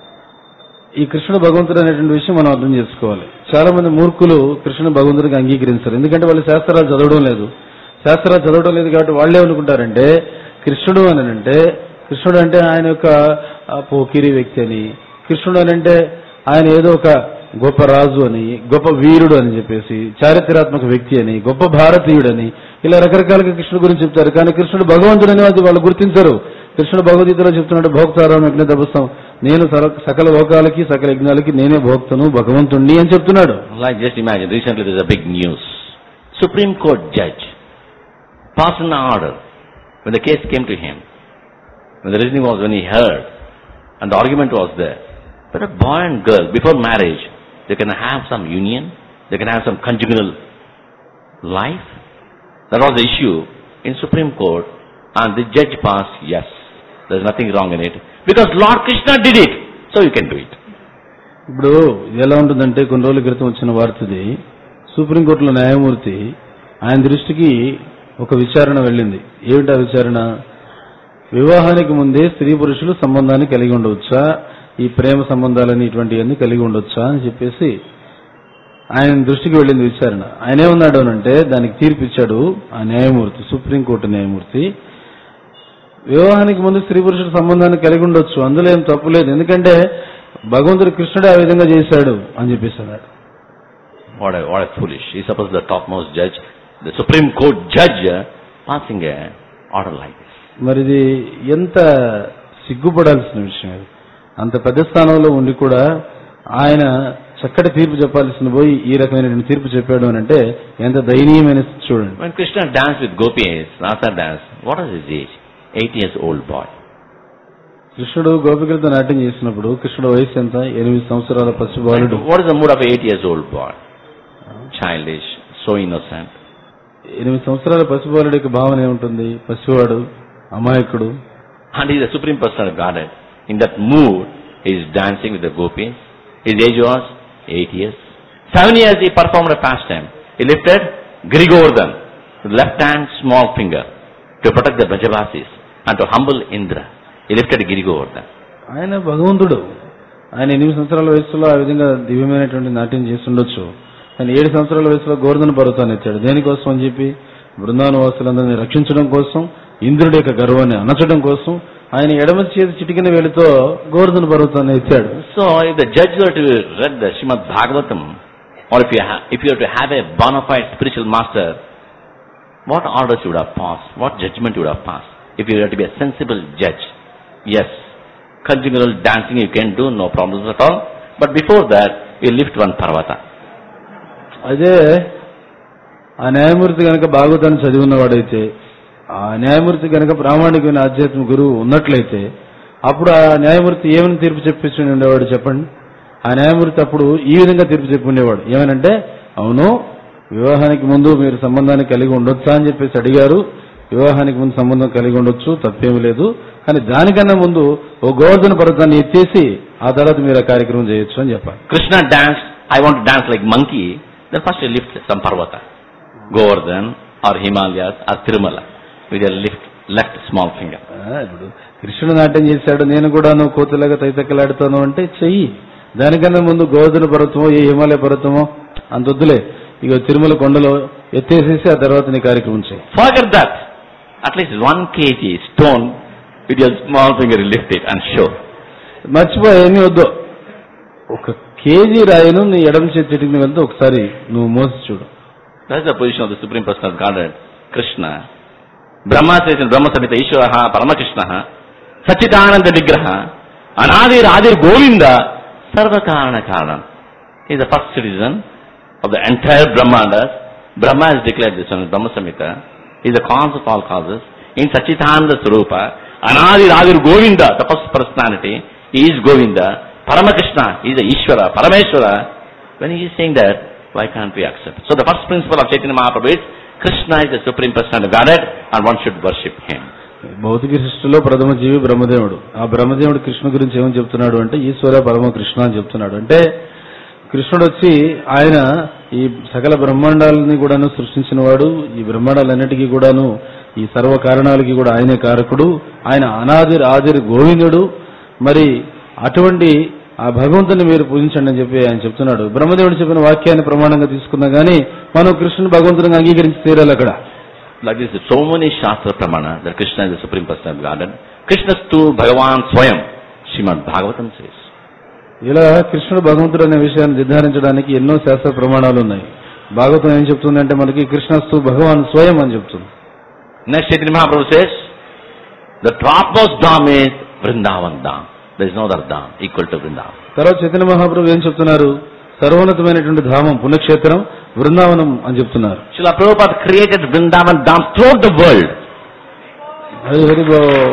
ఈ కృష్ణుడు భగవంతుడు అనేటువంటి విషయం మనం అర్థం చేసుకోవాలి చాలా మంది మూర్ఖులు కృష్ణుడు భగవంతుడికి అంగీకరించారు ఎందుకంటే వాళ్ళు శాస్త్రాలు చదవడం లేదు శాస్త్రాలు చదవడం లేదు కాబట్టి వాళ్ళే అనుకుంటారంటే కృష్ణుడు అని అంటే కృష్ణుడు అంటే ఆయన యొక్క ఆ, పోకిరి వ్యక్తి అని కృష్ణుడు అని అంటే ఆయన ఏదో ఒక గొప్ప రాజు అని గొప్ప వీరుడు అని చెప్పేసి చారిత్రాత్మక వ్యక్తి అని గొప్ప భారతీయుడని ఇలా రకరకాలుగా కృష్ణుడు గురించి చెప్తారు కానీ కృష్ణుడు భగవంతుడు అని అది వాళ్ళు గుర్తించరు కృష్ణుడు భగవద్గీతలో చెప్తున్నాడు భోక్తారం యజ్ఞ తపస్సం నేను సర- సకల లోకాలకి సకల యజ్ఞాలకి నేనే భోక్తను భగవంతుణ్ణి అని చెప్తున్నాడు Like just imagine, recently there's a big news. Supreme Court judge passed an order when the case came to him. When the reasoning was when he heard and the argument was there. But a boy and girl, before marriage, they can have some union, they can have some conjugal life. That was the issue in Supreme Court and the judge passed yes. There's nothing wrong in it. Because Lord Krishna did it, so you can do it. ఇప్పుడు ఇది ఎలా ఉంటుందంటే కొన్ని రోజుల క్రితం వచ్చిన వార్తది సుప్రీంకోర్టులో న్యాయమూర్తి ఆయన దృష్టికి ఒక విచారణ వెళ్ళింది ఏమిటా విచారణ వివాహానికి ముందే స్త్రీ పురుషులు సంబంధాన్ని కలిగి ఉండవచ్చా ఈ ప్రేమ సంబంధాలని ఇటువంటివన్నీ కలిగి ఉండొచ్చా అని చెప్పేసి ఆయన దృష్టికి వెళ్ళింది విచారణ ఆయన ఏమన్నాడు అనంటే దానికి తీర్పు ఇచ్చాడు ఆ న్యాయమూర్తి సుప్రీంకోర్టు న్యాయమూర్తి వివాహానికి ముందు స్త్రీ పురుషుల సంబంధాన్ని కలిగి ఉండొచ్చు అందులో ఏం తప్పు లేదు ఎందుకంటే భగవంతుడు కృష్ణుడు ఆ విధంగా చేశాడు అని చెప్పేసి అన్నాడు What a, what a foolish. He's supposed to be the topmost judge. the Supreme Court judge uh, passing a order like this. మరి ఇది ఎంత సిగ్గుపడాల్సిన విషయం ఇది అంత పెద్ద స్థానంలో ఉండి కూడా ఆయన చక్కటి తీర్పు చెప్పాల్సిన పోయి ఈ రకమైన తీర్పు చెప్పాడు అని అంటే ఎంత దయనీయమైన స్థితి చూడండి When Krishna danced with gopis, Rasa danced, what was his age? Eight years old boy. కృష్ణుడు గోపికలతో నాట్యం చేసినప్పుడు కృష్ణుడు వయసు ఎంత ఎనిమిది సంవత్సరాల పసిబాలుడు And what is the mood of an eight years old boy? Childish, so innocent. ఎనిమిది సంవత్సరాల పసిబాలుడి యొక్క భావన ఏముంటుంది పసివాడు అమాయకుడు And he is the supreme person of Godhead. In that mood, he is dancing with the gopis. His age was eight years. Seven years he performed a pastime. He lifted Grigordhan, with left hand small finger, to protect the Brajavasis and to humble Indra. He lifted Girigordhan. ఆయన భగవంతుడు ఆయన ఎనిమిది సంవత్సరాల వయసులో ఆ విధంగా దివ్యమైనటువంటి నాట్యం చేసి ఉండొచ్చు కానీ ఏడు సంవత్సరాల వయసులో గోవర్ధన పర్వతాన్ని ఎత్తాడు దేనికోసం అని చెప్పి బృందావన వాసులందరినీ రక్షించడం కోసం ఇంద్రుడి యొక్క గర్వాన్ని అనచడం కోసం ఆయన ఎడమ చేతి చిటికిన వేలితో గోవర్ధన పర్వతాన్ని ఎత్తాడు So, if the judge were to read the Srimad Bhagavatam, or if you, ha- if you were to have a bona fide spiritual master, what orders you would have passed? What judgment you would have passed? If you were to be a sensible judge, yes, conjugal dancing you can do, no problems at all. But before that, you lift one parvata. అదే ఆ న్యాయమూర్తి కనుక భాగవతాన్ని చదివి ఉన్నవాడైతే ఆ న్యాయమూర్తి కనుక ప్రామాణికమైన ఆధ్యాత్మిక గురువు ఉన్నట్లయితే అప్పుడు ఆ న్యాయమూర్తి ఏమని తీర్పు చెప్పించి ఉండేవాడు చెప్పండి ఆ న్యాయమూర్తి అప్పుడు ఈ విధంగా తీర్పు చెప్పి ఉండేవాడు ఏమనంటే అవును వివాహానికి ముందు మీరు సంబంధాన్ని కలిగి ఉండొచ్చా అని చెప్పేసి అడిగారు వివాహానికి ముందు సంబంధం కలిగి ఉండొచ్చు తప్పేమీ లేదు కానీ దానికన్నా ముందు ఓ గోవర్ధన పర్వతాన్ని ఎత్తేసి ఆ తర్వాత మీరు ఆ కార్యక్రమం చేయొచ్చు అని చెప్పాలి Krishna danced, I want to dance like monkey, then first you lift some parvata. Govardhan or Himalayas or Tirumala with your lift, left small finger. ఆ, ఇప్పుడు కృష్ణుడు నాట్యం చేశాడు నేను కూడాను కోతులాగా తైతక్కలాడుతాను అంటే చెయ్యి దానికన్నా ముందు గోధుల పర్వతమో ఏ హిమాలయ పర్వతమో అంత వద్దులే ఇక తిరుమల కొండలో ఎత్తేసేసి ఆ తర్వాత నీ కార్యక్రమం చేయి Forget that. At least one kg stone with your small finger you lift it and show. మర్చిపోయి ఏమీ వద్దు ఒక కేజీ రాయిను నీ ఎడమ చేతి చిటికిన వెళ్తే ఒకసారి నువ్వు మోసి చూడు That's the position of the Supreme Person of Godhead, Krishna. Brahma says in Brahma Samhita, Ishvara, Paramakrishna, Sachidananda Vigraha, Anadir Adir Govinda, Sarvakarana Karanam. He is the first citizen of the entire Brahmandas. Brahma has declared this on Brahma Samhita. He is the cause of all causes. In Sachitananda Swarupa, Anadir Adir Govinda, the first personality, he is Govinda. Paramakrishna, he is the Ishvara, Parameshwara. When he is saying that, why can't we accept? So the first principle of Chaitanya Mahaprabhu is Krishna is the supreme person of Godhead and one should worship him. భౌతిక సృష్టిలో ప్రథమ జీవి బ్రహ్మదేవుడు ఆ బ్రహ్మదేవుడు కృష్ణ గురించి ఏమని చెప్తున్నాడు అంటే ఈశ్వర పరమ కృష్ణ అని చెప్తున్నాడు అంటే కృష్ణుడు వచ్చి ఆయన ఈ సకల బ్రహ్మాండాలని కూడాను సృష్టించిన వాడు ఈ బ్రహ్మాండాలన్నిటికీ కూడాను ఈ సర్వ కారణాలకి కూడా ఆయనే కారకుడు ఆయన అనాదిర్ ఆదిర్ గోవిందుడు మరి అటువంటి ఆ భగవంతుని మీరు పూజించండి అని చెప్పి ఆయన చెప్తున్నాడు బ్రహ్మదేవుడు చెప్పిన వాక్యాన్ని ప్రమాణంగా తీసుకున్నా గానీ మనం కృష్ణుని భగవంతునిగా అంగీకరించి తీరాలి అక్కడ Like this, so many Shastra Pramana that Krishna is the supreme person of Godhead. Krishna stu Bhagavan Swayam, Srimad Bhagavatam says. ఇలా కృష్ణుడు భగవంతుడు అనే విషయాన్ని నిర్ధారించడానికి ఎన్నో శాస్త్ర ప్రమాణాలు ఉన్నాయి భాగవతం ఏం చెప్తుందంటే మనకి కృష్ణస్తు భగవాన్ స్వయం అని చెప్తుంది Next Chaitanya Mahaprabhu says, the topmost Dham is Vrindavan Dham. There is no other Dham equal to Vrindavan. తర్వాత చైతన్య మహాప్రభు ఏం చెప్తున్నారు సర్వోన్నతమైనటువంటి ధామం పుణ్యక్షేత్రం బృందావనం అని చెప్తున్నారు Srila Prabhupada created Vrindavan Dham throughout the world. అది హరి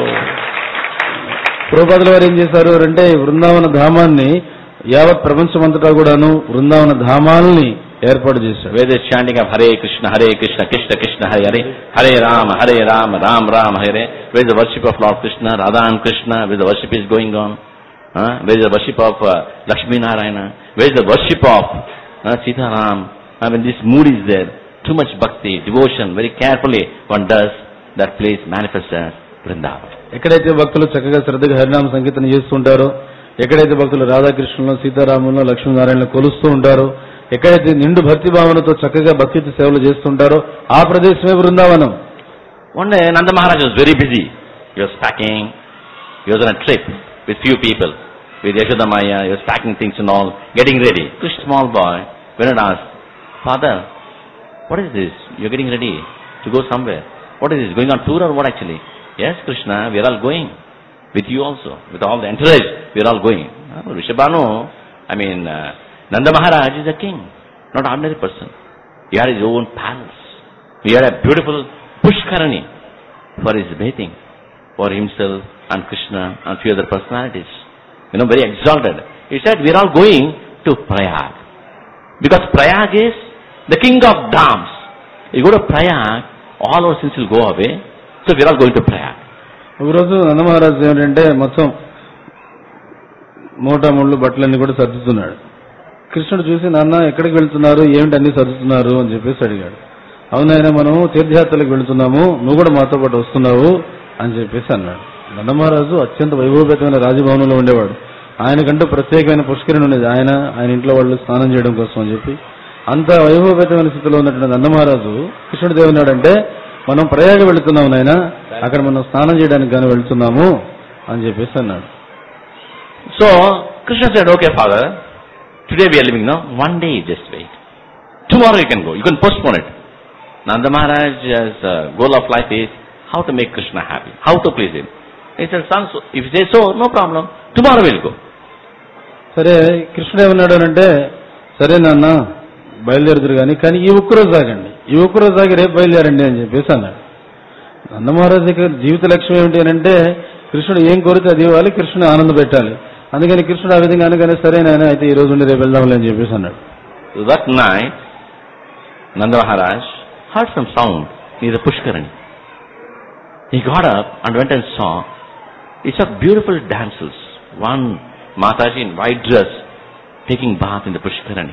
ప్రభుపాదుల వారు ఏం చేశారు అంటే బృందావన ధామాన్ని యావత్ ప్రపంచమంతటా కూడాను బృందావన ధామాలని ఏర్పాటు చేశారు Where there is chanting of Hare Krishna, Hare Krishna, Krishna Krishna, Hare Hare, Hare Rama, Hare Rama, Ram Ram, Hare. Where is the worship of Lord Krishna, Radha and Krishna, where the worship is going on. Uh, where is the worship of uh, Lakshmi Narayana, where is the worship of uh, Sita Ram. I mean, this mood is there. Too much bhakti, devotion, very carefully one does, that place manifests as Vrindavan. ఎక్కడైతే భక్తులు చక్కగా శ్రద్ధగా హరినామ సంకీర్తన చేస్తుంటారో ఎక్కడైతే భక్తులు రాధాకృష్ణులను సీతారాములను లక్ష్మీనారాయణ కొలుస్తూ ఉంటారో ఎక్కడైతే నిండు భక్తి భావనతో చక్కగా భక్తి సేవలు చేస్తుంటారో ఆ ప్రదేశమే Brindavanam One day Nanda Maharaj was very busy. He was packing, he was on a trip with few people, with Yashoda Maya, he was packing things and all, getting ready. This small boy went and asked, Father, What is this? You're getting ready to go somewhere. What is this? Going on tour or what actually? Yes, Krishna, we are all going. With you also. With all the entourage, we are all going. Uh, Rishabhanu, I mean, uh, Nanda Maharaj is a king, not ordinary person. He had his own palace. He had a beautiful Pushkarani for his bathing, for himself and Krishna and few other personalities. You know, very exalted. He said, we are all going to Prayag. Because Prayag is the king of dams. You go to Prayag, all our sins will go away. So we are all going to Prayag. ఒకరోజు నందమహారాజు ఏమిటంటే మొత్తం మూట ముళ్ళు బట్టలన్నీ కూడా సర్దుతున్నాడు కృష్ణుడు చూసి నాన్న ఎక్కడికి వెళ్తున్నారు ఏమిటి అన్ని సర్దుతున్నారు అని చెప్పేసి అడిగాడు అవునాయన మనం తీర్థయాత్రలకు వెళ్తున్నాము నువ్వు కూడా మాతో పాటు వస్తున్నావు అని చెప్పేసి అన్నాడు నందమహారాజు అత్యంత వైభవపేతమైన రాజభవనంలో ఉండేవాడు ఆయనకంటూ ప్రత్యేకమైన పుష్కరిణి ఉండేది ఆయన ఆయన ఇంట్లో వాళ్ళు స్నానం చేయడం కోసం అని చెప్పి అంత వైభవపేతమైన స్థితిలో ఉన్నటువంటి నందమహారాజు కృష్ణుడు దేవున్నాడంటే మనం ప్రయాగ వెళుతున్నాం నాయన అక్కడ మనం స్నానం చేయడానికి కానీ వెళ్తున్నాము అని చెప్పేసి అన్నాడు So Krishna said, okay father, today we are living now, one day just wait. Tomorrow you can go, you can postpone it. Nanda Maharaj's uh, goal of life is how to make Krishna happy, how to please him. He said, son, so if you say so, no problem, tomorrow we'll go. సరే కృష్ణుడు ఏమన్నాడు అంటే సరే నాన్న బయలుదేరుదురు కానీ కానీ ఈ ఒక్కరోజు ఆగండి ఈ ఒక్కరోజు ఆగి రేపు బయలుదేరండి అని చెప్పేసి అన్నాడు నందమహారాజు దగ్గర జీవిత లక్ష్యం ఏమిటి అని అంటే కృష్ణుడు ఏం కోరితే అది ఇవ్వాలి కృష్ణుడు ఆనంద పెట్టాలి అందుకని కృష్ణుడు ఆ విధంగా అనగానే సరే నాయన అయితే ఈ రోజు ఉండి రేపు వెళ్దాంలే అని చెప్పేసి అన్నాడు So that night, Nanda Maharaj heard some sound near the Pushkarani. He got up and went and saw, he saw beautiful damsels. One Mataji in white dress taking bath in the Pushkarani.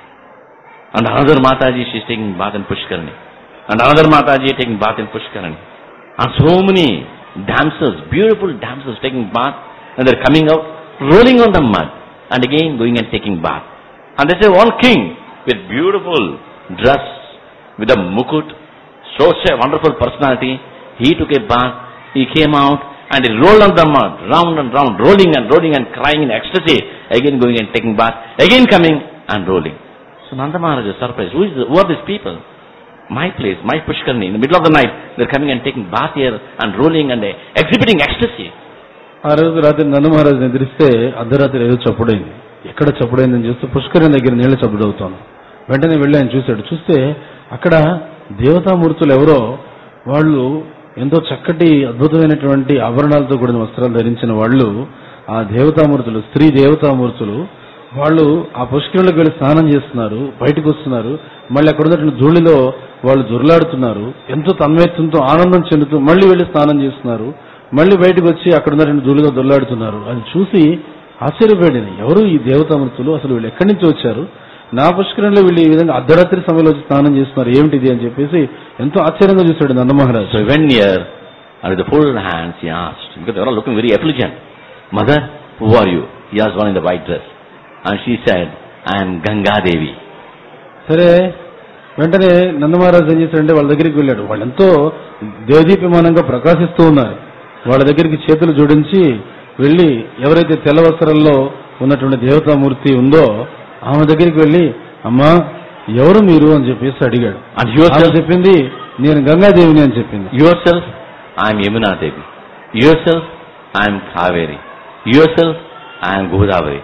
And another Mataji, she's taking bath in Pushkarani. And another Mataji taking bath in Pushkarani. And so many damsels, beautiful damsels taking bath, and they're coming out, rolling on the mud, and again going and taking bath. And they say one king with beautiful dress, with a mukut, so a wonderful personality, he took a bath, he came out, and he rolled on the mud, round and round, rolling and rolling and crying in ecstasy, again going and taking bath, again coming and rolling. So Nanda Maharaj is surprised. Who, is the, who are these people? My place, my Pushkarni, in the middle of the night, they're coming and taking bath here and rolling and uh, exhibiting ecstasy. ఆ రోజు రాత్రి నందమహారాజు నిద్రిస్తే అర్ధరాత్రి ఏదో చప్పుడైంది ఎక్కడ చప్పుడైందని చూస్తే పుష్కరిణి దగ్గర నీళ్లు చప్పుడు అవుతాను వెంటనే వెళ్ళి ఆయన చూశాడు చూస్తే అక్కడ దేవతామూర్తులు ఎవరో వాళ్ళు ఎంతో చక్కటి అద్భుతమైనటువంటి ఆభరణాలతో కూడిన వస్త్రాలు ధరించిన వాళ్ళు ఆ దేవతామూర్తులు స్త్రీ దేవతామూర్తులు వాళ్ళు ఆ పుష్కరులకు వెళ్ళి స్నానం చేస్తున్నారు బయటకు వస్తున్నారు మళ్ళీ అక్కడ ఉన్నటువంటి ధూళిలో వాళ్ళు దొర్లాడుతున్నారు ఎంతో తన్మయత్వంతో ఆనందం చెందుతూ మళ్ళీ వెళ్ళి స్నానం చేస్తున్నారు మళ్ళీ బయటకు వచ్చి అక్కడ ఉన్నటువంటి ధూళిలో దొర్లాడుతున్నారు అది చూసి ఆశ్చర్యపోయాడు ఎవరు ఈ దేవతామూర్తులు అసలు వీళ్ళు ఎక్కడి నుంచి వచ్చారు నా పుష్కరంలో వీళ్ళు ఈ విధంగా అర్ధరాత్రి సమయంలో వచ్చి స్నానం చేస్తున్నారు ఏమిటిది అని చెప్పేసి ఎంతో ఆశ్చర్యంగా చూశాడు నందమహారాజు So he went near and with the folded hands he asked, because they were all looking very affligent, Mother, who are you? He asked one in the white dress. And she said, I am Ganga Devi. సరే వెంటనే నందమహారాజు ఏం చేశాడంటే వాళ్ళ దగ్గరికి వెళ్ళాడు వాళ్ళు ఎంతో దేవదీప్యమానంగా ప్రకాశిస్తూ ఉన్నారు వాళ్ళ దగ్గరికి చేతులు జోడించి వెళ్ళి ఎవరైతే తెల్ల వస్త్రంలో ఉన్నటువంటి దేవతామూర్తి ఉందో ఆమె దగ్గరికి వెళ్ళి అమ్మా ఎవరు మీరు అని చెప్పేసి అడిగాడు And ఆమె yourself, చెప్పింది నేను గంగాదేవిని అని చెప్పింది yourself, I am Yamuna Devi. Yourself, I am Kaveri. Yourself, I am Godavari.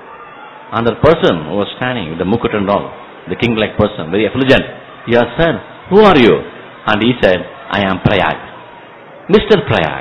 And the person who was standing with the mukut and all, the king-like person, very effulgent, he asked, Sir, who are you? And he said, I am Prayag. Mr. Prayag.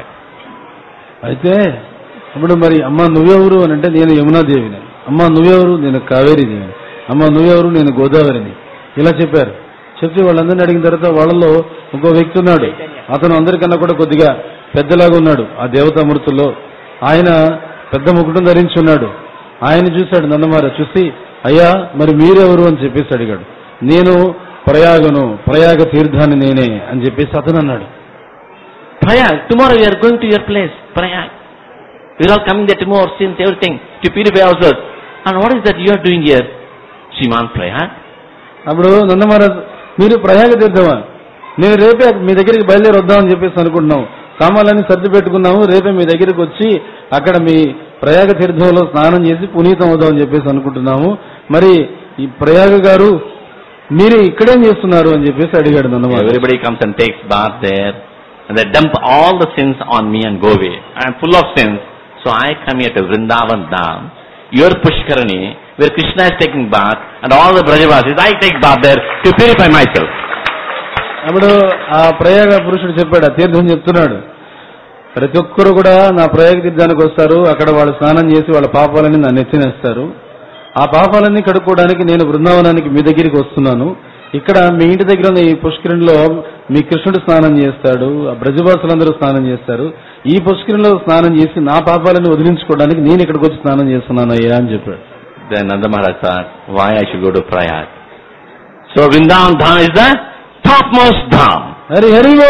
అయితే అప్పుడు మరి అమ్మ నువ్వెవరు అని అంటే నేను యమునాదేవిని అమ్మ నువ్వెవరు నేను కావేరి దేవిని అమ్మ నువ్వెవరు నేను గోదావరిని ఇలా చెప్పారు చెప్తే వాళ్ళందరినీ అడిగిన తర్వాత వాళ్ళలో ఇంకో వ్యక్తి ఉన్నాడు అతను అందరికన్నా కూడా కొద్దిగా పెద్దలాగా ఉన్నాడు ఆ దేవతామూర్తుల్లో ఆయన పెద్ద ముకుటం ధరించి ఉన్నాడు ఆయన చూశాడు నందమార చూసి అయ్యా మరి మీరెవరు అని చెప్పేసి అడిగాడు నేను ప్రయాగను ప్రయాగ తీర్థాన్ని నేనే అని చెప్పేసి అతను అన్నాడు Prayag, tomorrow we are going to your place, Prayag. We are all coming there tomorrow, since everything, to purify ourselves. And what is that you are doing here? Shiman Prayag? అప్పుడు నందమహారాజ్ మీరు ప్రయాగ తీర్థమా నేను రేపే మీ దగ్గరికి బయలుదేరి వద్దామని చెప్పేసి అనుకుంటున్నాం సామాన్లన్నీ సర్ది పెట్టుకున్నాము రేపే మీ దగ్గరికి వచ్చి అక్కడ మీ ప్రయాగ తీర్థంలో స్నానం చేసి పునీతం అవుదామని చెప్పేసి అనుకుంటున్నాము మరి ఈ ప్రయాగ గారు మీరు ఇక్కడేం చేస్తున్నారు అని చెప్పేసి అడిగాడు నందమాల Everybody comes and takes bath there, and they dump all the sins on me and go away. I am full of sins, so I come here to Vrindavan Dham, your Pushkarani, where Krishna is taking bath, and all the Brajavasis, I take bath there to purify myself. అప్పుడు ఆ ప్రయాగ పురుషుడు చెప్పాడు ఆ తీర్థం చెప్తున్నాడు ప్రతి ఒక్కరు కూడా నా ప్రయాగ తీర్థానికి వస్తారు అక్కడ వాళ్ళు స్నానం చేసి వాళ్ళ పాపాలని నన్ను ఎత్తినేస్తారు ఆ పాపాలన్నీ కడుక్కోవడానికి నేను బృందావనానికి మీ దగ్గరికి వస్తున్నాను ఇక్కడ మీ ఇంటి దగ్గర ఉన్న ఈ పుష్కరిణిలో మీ కృష్ణుడు స్నానం చేస్తాడు ఆ బ్రజవాసులందరూ స్నానం చేస్తారు ఈ పుష్కరిణిలో స్నానం చేసి నా పాపాలను వదిలించుకోవడానికి నేను ఇక్కడికి వచ్చి స్నానం చేస్తున్నాను అయ్యా అని చెప్పాడు Then Nanda Maharaj thought, why I should go to Prayag? So Vrindavan Dham is the topmost Dham. Hari హరివో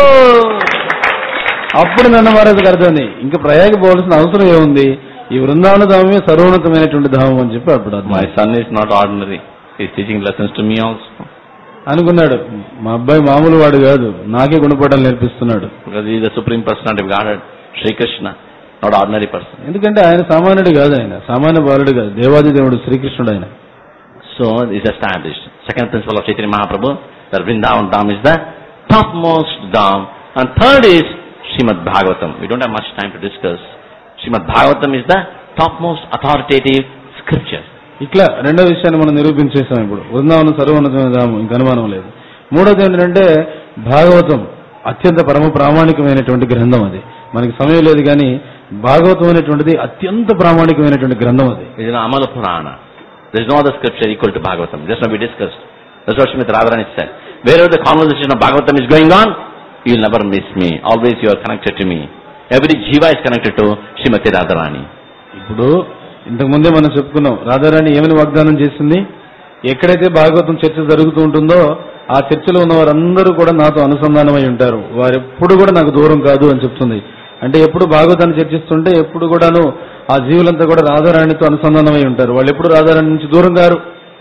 అప్పుడు నన్న మహారాజుకి అర్థమైంది ఇంకా ప్రయాగ పోవాల్సిన అవసరం ఏముంది ఈ బృందావన ధామమే సర్వోన్నతమైనటువంటి ధామం అని చెప్పి అప్పుడు అర్థం My son is not ordinary. He is teaching lessons to me also. అనుకున్నాడు మా అబ్బాయి మామూలు వాడు కాదు నాకే గుణపడాలు నేర్పిస్తున్నాడు Because he is the supreme personality of Godhead, Sri Krishna, not ordinary person. ఎందుకంటే ఆయన సామాన్యుడు కాదు ఆయన సామాన్య బాలుడు కాదు దేవాది దేవుడు శ్రీకృష్ణుడు ఆయన So it is established. Second principle of Chaitanya Mahaprabhu, that Vrindavan Dham is the topmost Dham. And third is Srimad Bhagavatam. We don't have much time to discuss. Srimad Bhagavatam is the topmost authoritative scripture. ఇట్లా రెండో విషయాన్ని మనం నిరూపించేసాం ఇప్పుడు బృందావనం సర్వోన్నతమైన ధామం ఇంక అనుమానం లేదు మూడోది ఏంటంటే భాగవతం అత్యంత పరమ ప్రామాణికమైనటువంటి గ్రంథం అది మనకి సమయం లేదు కానీ భాగవతం అనేటువంటిది అత్యంత ప్రామాణికమైనటువంటి గ్రంథం అది It is an Amala Purana. There is no other scripture equal to Bhagavatam. Just now we discussed. That's what Srimati Radharani said. Wherever the conversation of Bhagavatam is going on, you will never miss me. Always you are connected to me. Every jiva is connected to Srimati Radharani. ఇప్పుడు ఇంతకు ముందే మనం చెప్పుకున్నాం రాధారాణి ఏమని వాగ్దానం చేసింది ఎక్కడైతే భాగవతం చర్చ జరుగుతూ ఉంటుందో ఆ చర్చలో ఉన్న వారందరూ కూడా నాతో అనుసంధానమై ఉంటారు వారు ఎప్పుడు కూడా నాకు దూరం కాదు అని చెప్తుంది అంటే ఎప్పుడు భాగవతాన్ని చర్చిస్తుంటే ఎప్పుడు కూడాను ఆ జీవులంతా కూడా రాధారాణితో అనుసంధానమై ఉంటారు వాళ్ళు ఎప్పుడు రాధారాణి నుంచి దూరం కారు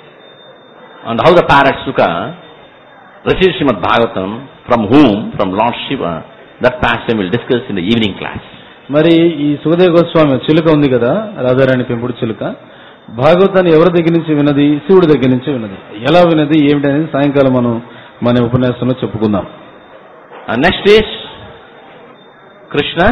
And how the parrot Sukha receives Srimad Bhagavatam, from whom? From Lord Shiva. That passage we'll discuss in the evening class. మరి ఈ సుఖదేవ గోస్వామి చిలుక ఉంది కదా రాధారాణి పెంపుడు చిలుక భాగవతాన్ని ఎవరి దగ్గర నుంచి విన్నది శివుడి దగ్గర నుంచి విన్నది ఎలా విన్నది ఏమిటి అనేది సాయంకాలం మనం మన ఉపన్యాసంలో చెప్పుకుందాం And next is Krishna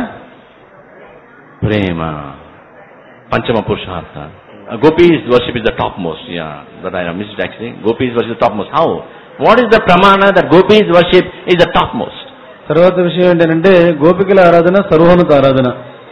Prema. Panchama Purushartha. Uh, Gopis worship is the topmost. Yeah, that I have missed actually. Gopis worship is the topmost. How? What is the pramana that Gopis worship is the topmost? తర్వాత విషయం ఏంటంటే గోపికల ఆరాధన సర్వోన్నత ఆరాధన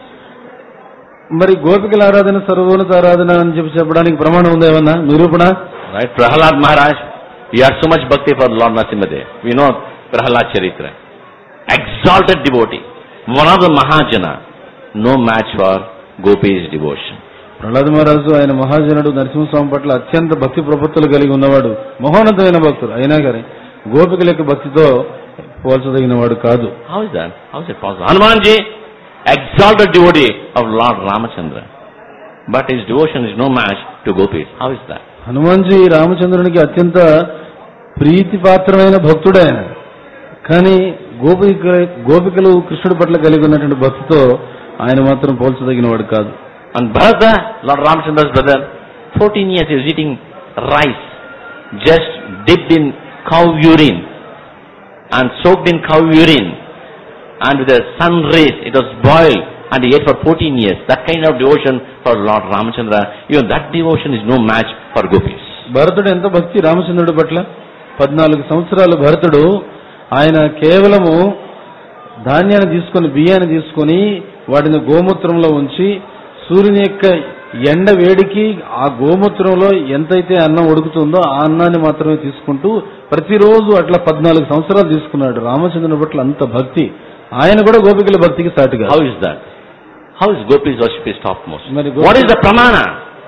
మరి గోపికల ఆరాధన సర్వోన్నత ఆరాధన అని చెప్పి చెప్పడానికి ప్రమాణం ఉందా ఏమన్నా నిరూపణ Right? Prahalad Maharaj, he had so much bhakti for Lord Narasimhadev. We know Prahalad Charitra. Exalted devotee. One of the Mahajana. No match for Gopis devotion. Prahlada మహారాజు ఆయన మహాజనుడు నరసింహస్వామి పట్ల అత్యంత భక్తి ప్రపత్తులు కలిగి ఉన్నవాడు మహోన్నతమైన భక్తుడు అయినా కానీ గోపికల యొక్క భక్తితో పోల్చదగిన వాడు కాదు How is that? How is it possible? Hanumanji, exalted devotee of Lord Ramachandra. But his devotion is no match to Gopis. How is that? Hanumanji రామచంద్రునికి అత్యంత ప్రీతిపాత్రమైన భక్తుడే ఆయన కానీ గోపిక గోపికలు కృష్ణుడి పట్ల కలిగి ఉన్నటువంటి భక్తితో ఆయన మాత్రం పోల్చదగిన వాడు కాదు And Bharata, Lord Ramachandra's brother, 14 years he was eating rice, just dipped in cow urine and soaked in cow urine and with the sun rays it was boiled and he ate for 14 years. That kind of devotion for Lord Ramachandra, even that devotion is no match for gopis. భరతుడు ఎంత భక్తి రామచంద్రుడి పట్ల పద్నాలుగు సంవత్సరాలు భరతుడు ఆయన కేవలము ధాన్యాన్ని తీసుకొని బియ్యాన్ని తీసుకొని వాటిని గోమూత్రంలో ఉంచి సూర్యుని యొక్క ఎండ వేడికి ఆ గోమూత్రంలో ఎంతైతే అన్నం ఉడుకుతుందో ఆ అన్నాన్ని మాత్రమే తీసుకుంటూ ప్రతిరోజు అట్లా పద్నాలుగు సంవత్సరాలు తీసుకున్నాడు రామచంద్రుని పట్ల అంత భక్తి ఆయన కూడా గోపికల భక్తికి సాటిగా How is that? How is gopis worship is topmost? మరి What is the pramana?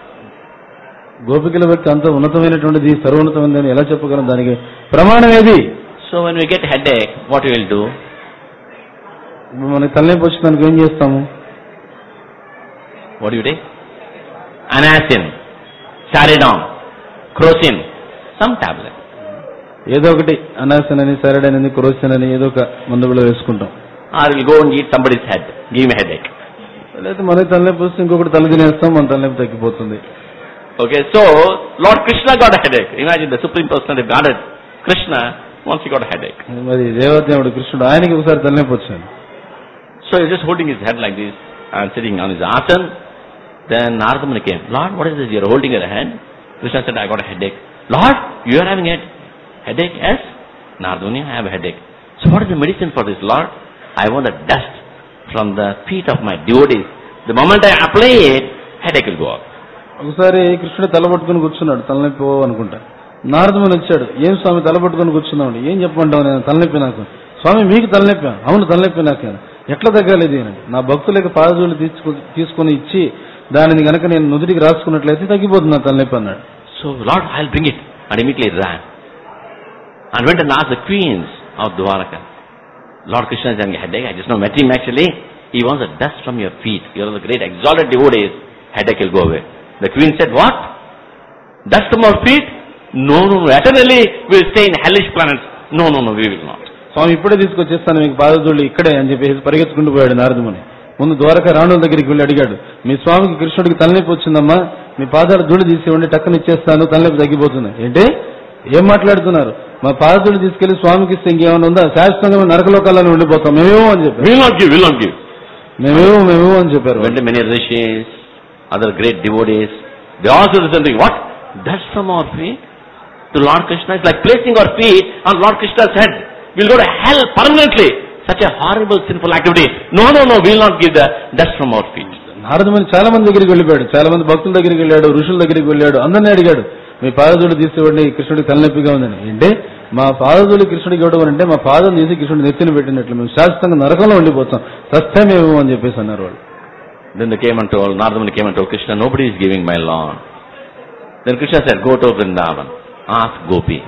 గోపికల భక్తి అంత ఉన్నతమైనటువంటిది సర్వోన్నతమైనది ఎలా చెప్పగలం దానికి ప్రమాణం ఏది So when we get headache, what we will do? ఇప్పుడు మనకి తలనొప్పి వచ్చి దానికి ఏం చేస్తాము What do you take? Anasin, Saridon, Crocin, some tablet. ఏదో ఒకటి అనాసన్ అని సరడ్ అని క్రోసిన్ అని ఏదో ఒక మందులో వేసుకుంటాం Or we'll go and eat somebody's head. Give me a headache. లేదా మనకి తలనొప్పి వస్తే ఇంకొకటి తల తినేస్తాం మన తలనొప్పి తగ్గిపోతుంది Okay, so Lord Krishna got a headache. Imagine the Supreme Personality of Godhead Krishna, once he got a headache. మరి దేవదేవుడు కృష్ణుడు ఆయనకి ఒకసారి తలనొప్పి వచ్చింది So he's just holding his head like this and sitting on his asan. Then Narada Muni came. Lord, what is this? You're holding your head. Krishna said, I got a headache. Lord, you are having a headache? Yes. Narada Muni, I have a headache. So what is the medicine for this, Lord? I want the dust from the feet of my devotees. The moment I apply it, headache will go off. ఒకసారి కృష్ణుడు తలపట్టుకుని కూర్చున్నాడు తలనొప్పి ఓ అనుకుంటా నారదముని వచ్చాడు ఏం స్వామి తలపట్టుకుని కూర్చున్నావు ఏం చెప్పమంటావు నేను తలనొప్పి నాకు స్వామి మీకు తలనొప్పి అవును తలనొప్పి నాకు ఎట్లా తగ్గాలి ఇది అని నా భక్తులకి పాదజోలు తీసుకు తీసుకుని ఇచ్చి దానిని గనక నేను నుదుటికి రాసుకున్నట్లయితే తగ్గిపోతుంది నా తలనొప్పి అన్నాడు So, Lord, I'll bring it. And immediately ran. And went and asked the queens of Dwaraka. Lord Krishna is having a headache. I just now met him actually. He wants the dust from your feet. You are the great exalted devotees. Headache will go away. The queen said, What? Dust from our feet? No, no, no. Eternally we will stay in hellish planets. No, no, no, we will not. స్వామి ఇప్పుడే తీసుకొచ్చేస్తాను మీకు పాదజోళ్ళు ఇక్కడే అని చెప్పేసి పరిగెత్తుకుంటూ పోయాడు నారదముని ముందు ద్వారక రాణుల దగ్గరికి వెళ్ళి అడిగాడు మీ స్వామికి కృష్ణుడికి తలనొప్పి వచ్చిందమ్మా మీ పాదాలు ధూళి తీసి ఇవ్వండి టక్కన ఇచ్చేస్తాను తలనొప్పి తగ్గిపోతుంది ఏంటి ఏం మాట్లాడుతున్నారు మా పాదధూళి తీసుకెళ్లి స్వామికి ఇస్తే ఇంకేమైనా ఉందా శాశ్వతంగా మేము నరకలోకాలను ఉండిపోతాం మేమేమో అని చెప్పారు We will not give, we will not give. మేమేమో మేమేమో అని చెప్పారు Went to many rishis, other great devotees. They also said something, what? Dust from our feet to Lord Krishna. It's like placing our feet on Lord Krishna's head. We'll go to hell permanently. Such a horrible sinful activity. No, no, no, we will not give the dust from our feet. నారదముని చాలా మంది దగ్గరికి వెళ్ళిపోయాడు చాలా మంది భక్తుల దగ్గరికి వెళ్ళాడు ఋషుల దగ్గరికి వెళ్ళాడు అందరినీ అడిగాడు మీ పాదధూళి తీసివ్వండి కృష్ణుడికి తలనొప్పిగా ఉందని అంటే మా పాదధూళి కృష్ణుడికి ఇవ్వడం అంటే మా పాదం తీసి కృష్ణుడి నెత్తిని పెట్టినట్లు మేము శాశ్వతంగా నరకంలో ఉండిపోతాం సత్యమేమో అని చెప్పేసి అన్నారు వాళ్ళు Then they came and told, Nardamuni came and told Krishna, nobody is giving my lawn. Then Krishna said, go to Vrindavan, ask gopis.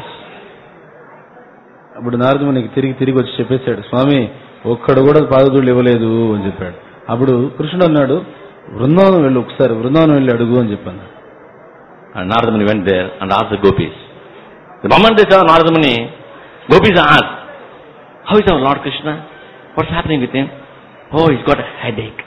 అప్పుడు నారదమునికి తిరిగి తిరిగి వచ్చి చెప్పేశాడు స్వామి ఒక్కడు కూడా పాదధూళి ఇవ్వలేదు అని చెప్పాడు అప్పుడు కృష్ణుడు అన్నాడు బృందావనం వెళ్ళి ఒకసారి బృందావనం వెళ్ళి అడుగు అని చెప్పాను And Nardamuni went there and asked the gopis. The moment they saw Nardamuni, gopis asked, how is our Lord Krishna? What's happening with him? Oh, he's got a headache.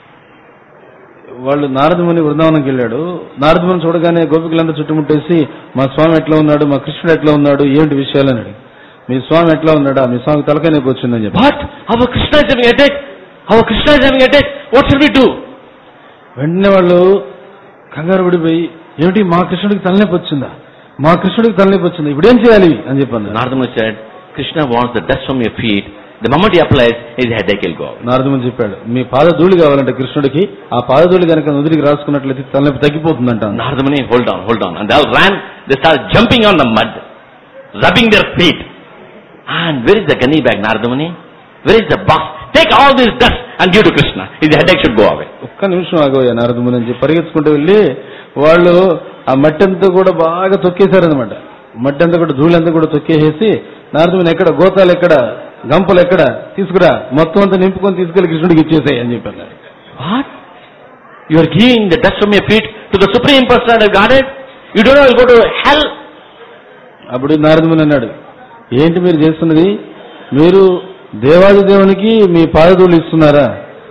వాళ్ళు నారదముని బృందావనంకి వెళ్ళాడు నారదముని చూడగానే గోపికలంతా చుట్టుముట్టేసి మా స్వామి ఎట్లా ఉన్నాడు మా కృష్ణుడు ఎట్లా ఉన్నాడు ఏంటి విషయాలని అడిగి మీ స్వామి ఎట్లా ఉన్నాడా మీ స్వామి తలకాయ నొప్పి వచ్చిందని చెప్పి What? Our Krishna is having a headache? Our Krishna is having a headache? What should we do? వెంటనే వాళ్ళు కంగారు పడిపోయి ఏమిటి మా కృష్ణుడికి తలనొప్పి వచ్చిందా మా కృష్ణుడికి తలనొప్పి వచ్చిందా ఇప్పుడేం చేయాలి అని చెప్పాను Nardamuni said, Krishna wants the dust from your feet. The moment he applies, his headache will go. out. నారదముని చెప్పాడు మీ పాదధూళి కావాలంటే కృష్ణుడికి ఆ పాదధూళి కనుక నుదిరికి రాసుకున్నట్లయితే తలనొప్పి తగ్గిపోతుందంట Nardamuni, hold on, hold on. And they all ran, they started jumping on the mud, rubbing their feet. And where is the gunny bag, Nardamuni? Where is the box? Take all this dust and give to Krishna. His headache should go away. ఒక్క నిమిషం ఆగోయా నారదముని అని చెప్పి పరిగెత్తుకుంటూ వెళ్ళి వాళ్ళు ఆ మట్టి అంతా కూడా బాగా తొక్కేశారనమాట మట్టి అంతా కూడా ధూళి అంతా కూడా తొక్కేసేసి నారదముని ఎక్కడ గోతాలు ఎక్కడ గంపలు ఎక్కడ తీసుకురా మొత్తం అంతా నింపుకొని తీసుకెళ్లి కృష్ణుడికి ఇచ్చేసాయి అని చెప్పాను What? You are giving the dust from your feet to the Supreme Personality of Godhead? You don't know you'll go to hell? అప్పుడు నారదముని అన్నాడు ఏంటి మీరు చేస్తున్నది మీరు దేవాది దేవునికి మీ పాదధూళి ఇస్తున్నారా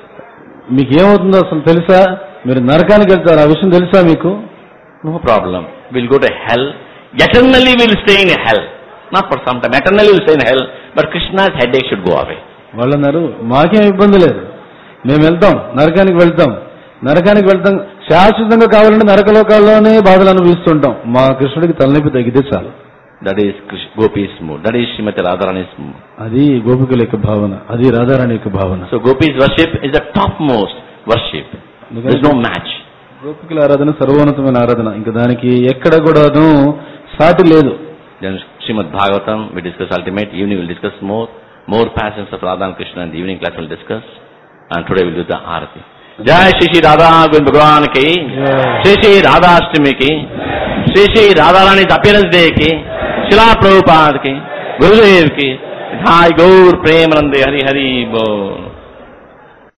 మీకు ఏమవుతుందో అసలు తెలుసా మీరు నరకానికి వెళ్తారు ఆ విషయం తెలుసా మీకు No problem. We'll go to hell. Eternally we'll stay in hell. Not for some time. Eternally we'll stay in hell. But Krishna's headache should go away. వాళ్ళు అన్నారు మాకేం ఇబ్బంది లేదు మేము వెళ్తాం నరకానికి వెళ్తాం నరకానికి వెళ్తాం శాశ్వతంగా కావాలంటే నరకలోకాల్లోనే బాధలు అనుభవిస్తుంటాం మా కృష్ణుడికి తలనొప్పి తగ్గితే చాలు That is Krish- Gopi's mood. That is Srimati Radharani's mood. అది గోపికల యొక్క భావన అది రాధారాణి యొక్క భావన So Gopi's worship is the topmost worship. There's no match. గోపికల ఆరాధన సర్వోన్నతమైన ఆరాధన ఇంకా దానికి ఎక్కడ కూడాను సాటి లేదు Then Srimad Bhagavatam, we discuss ultimate. Evening we'll discuss more. More passions of Radha and Krishna in the evening class we'll discuss. And today we'll do the Arati. Jai Shri Shri Radha Govind Bhagavan ki. Shri Shri Radha Ashtami ki. Shri Shri Radha Rani's appearance day ki. Shila Prabhupada ki. Gurudev ki. Jai Gaur Premanande Hari Hari Bol.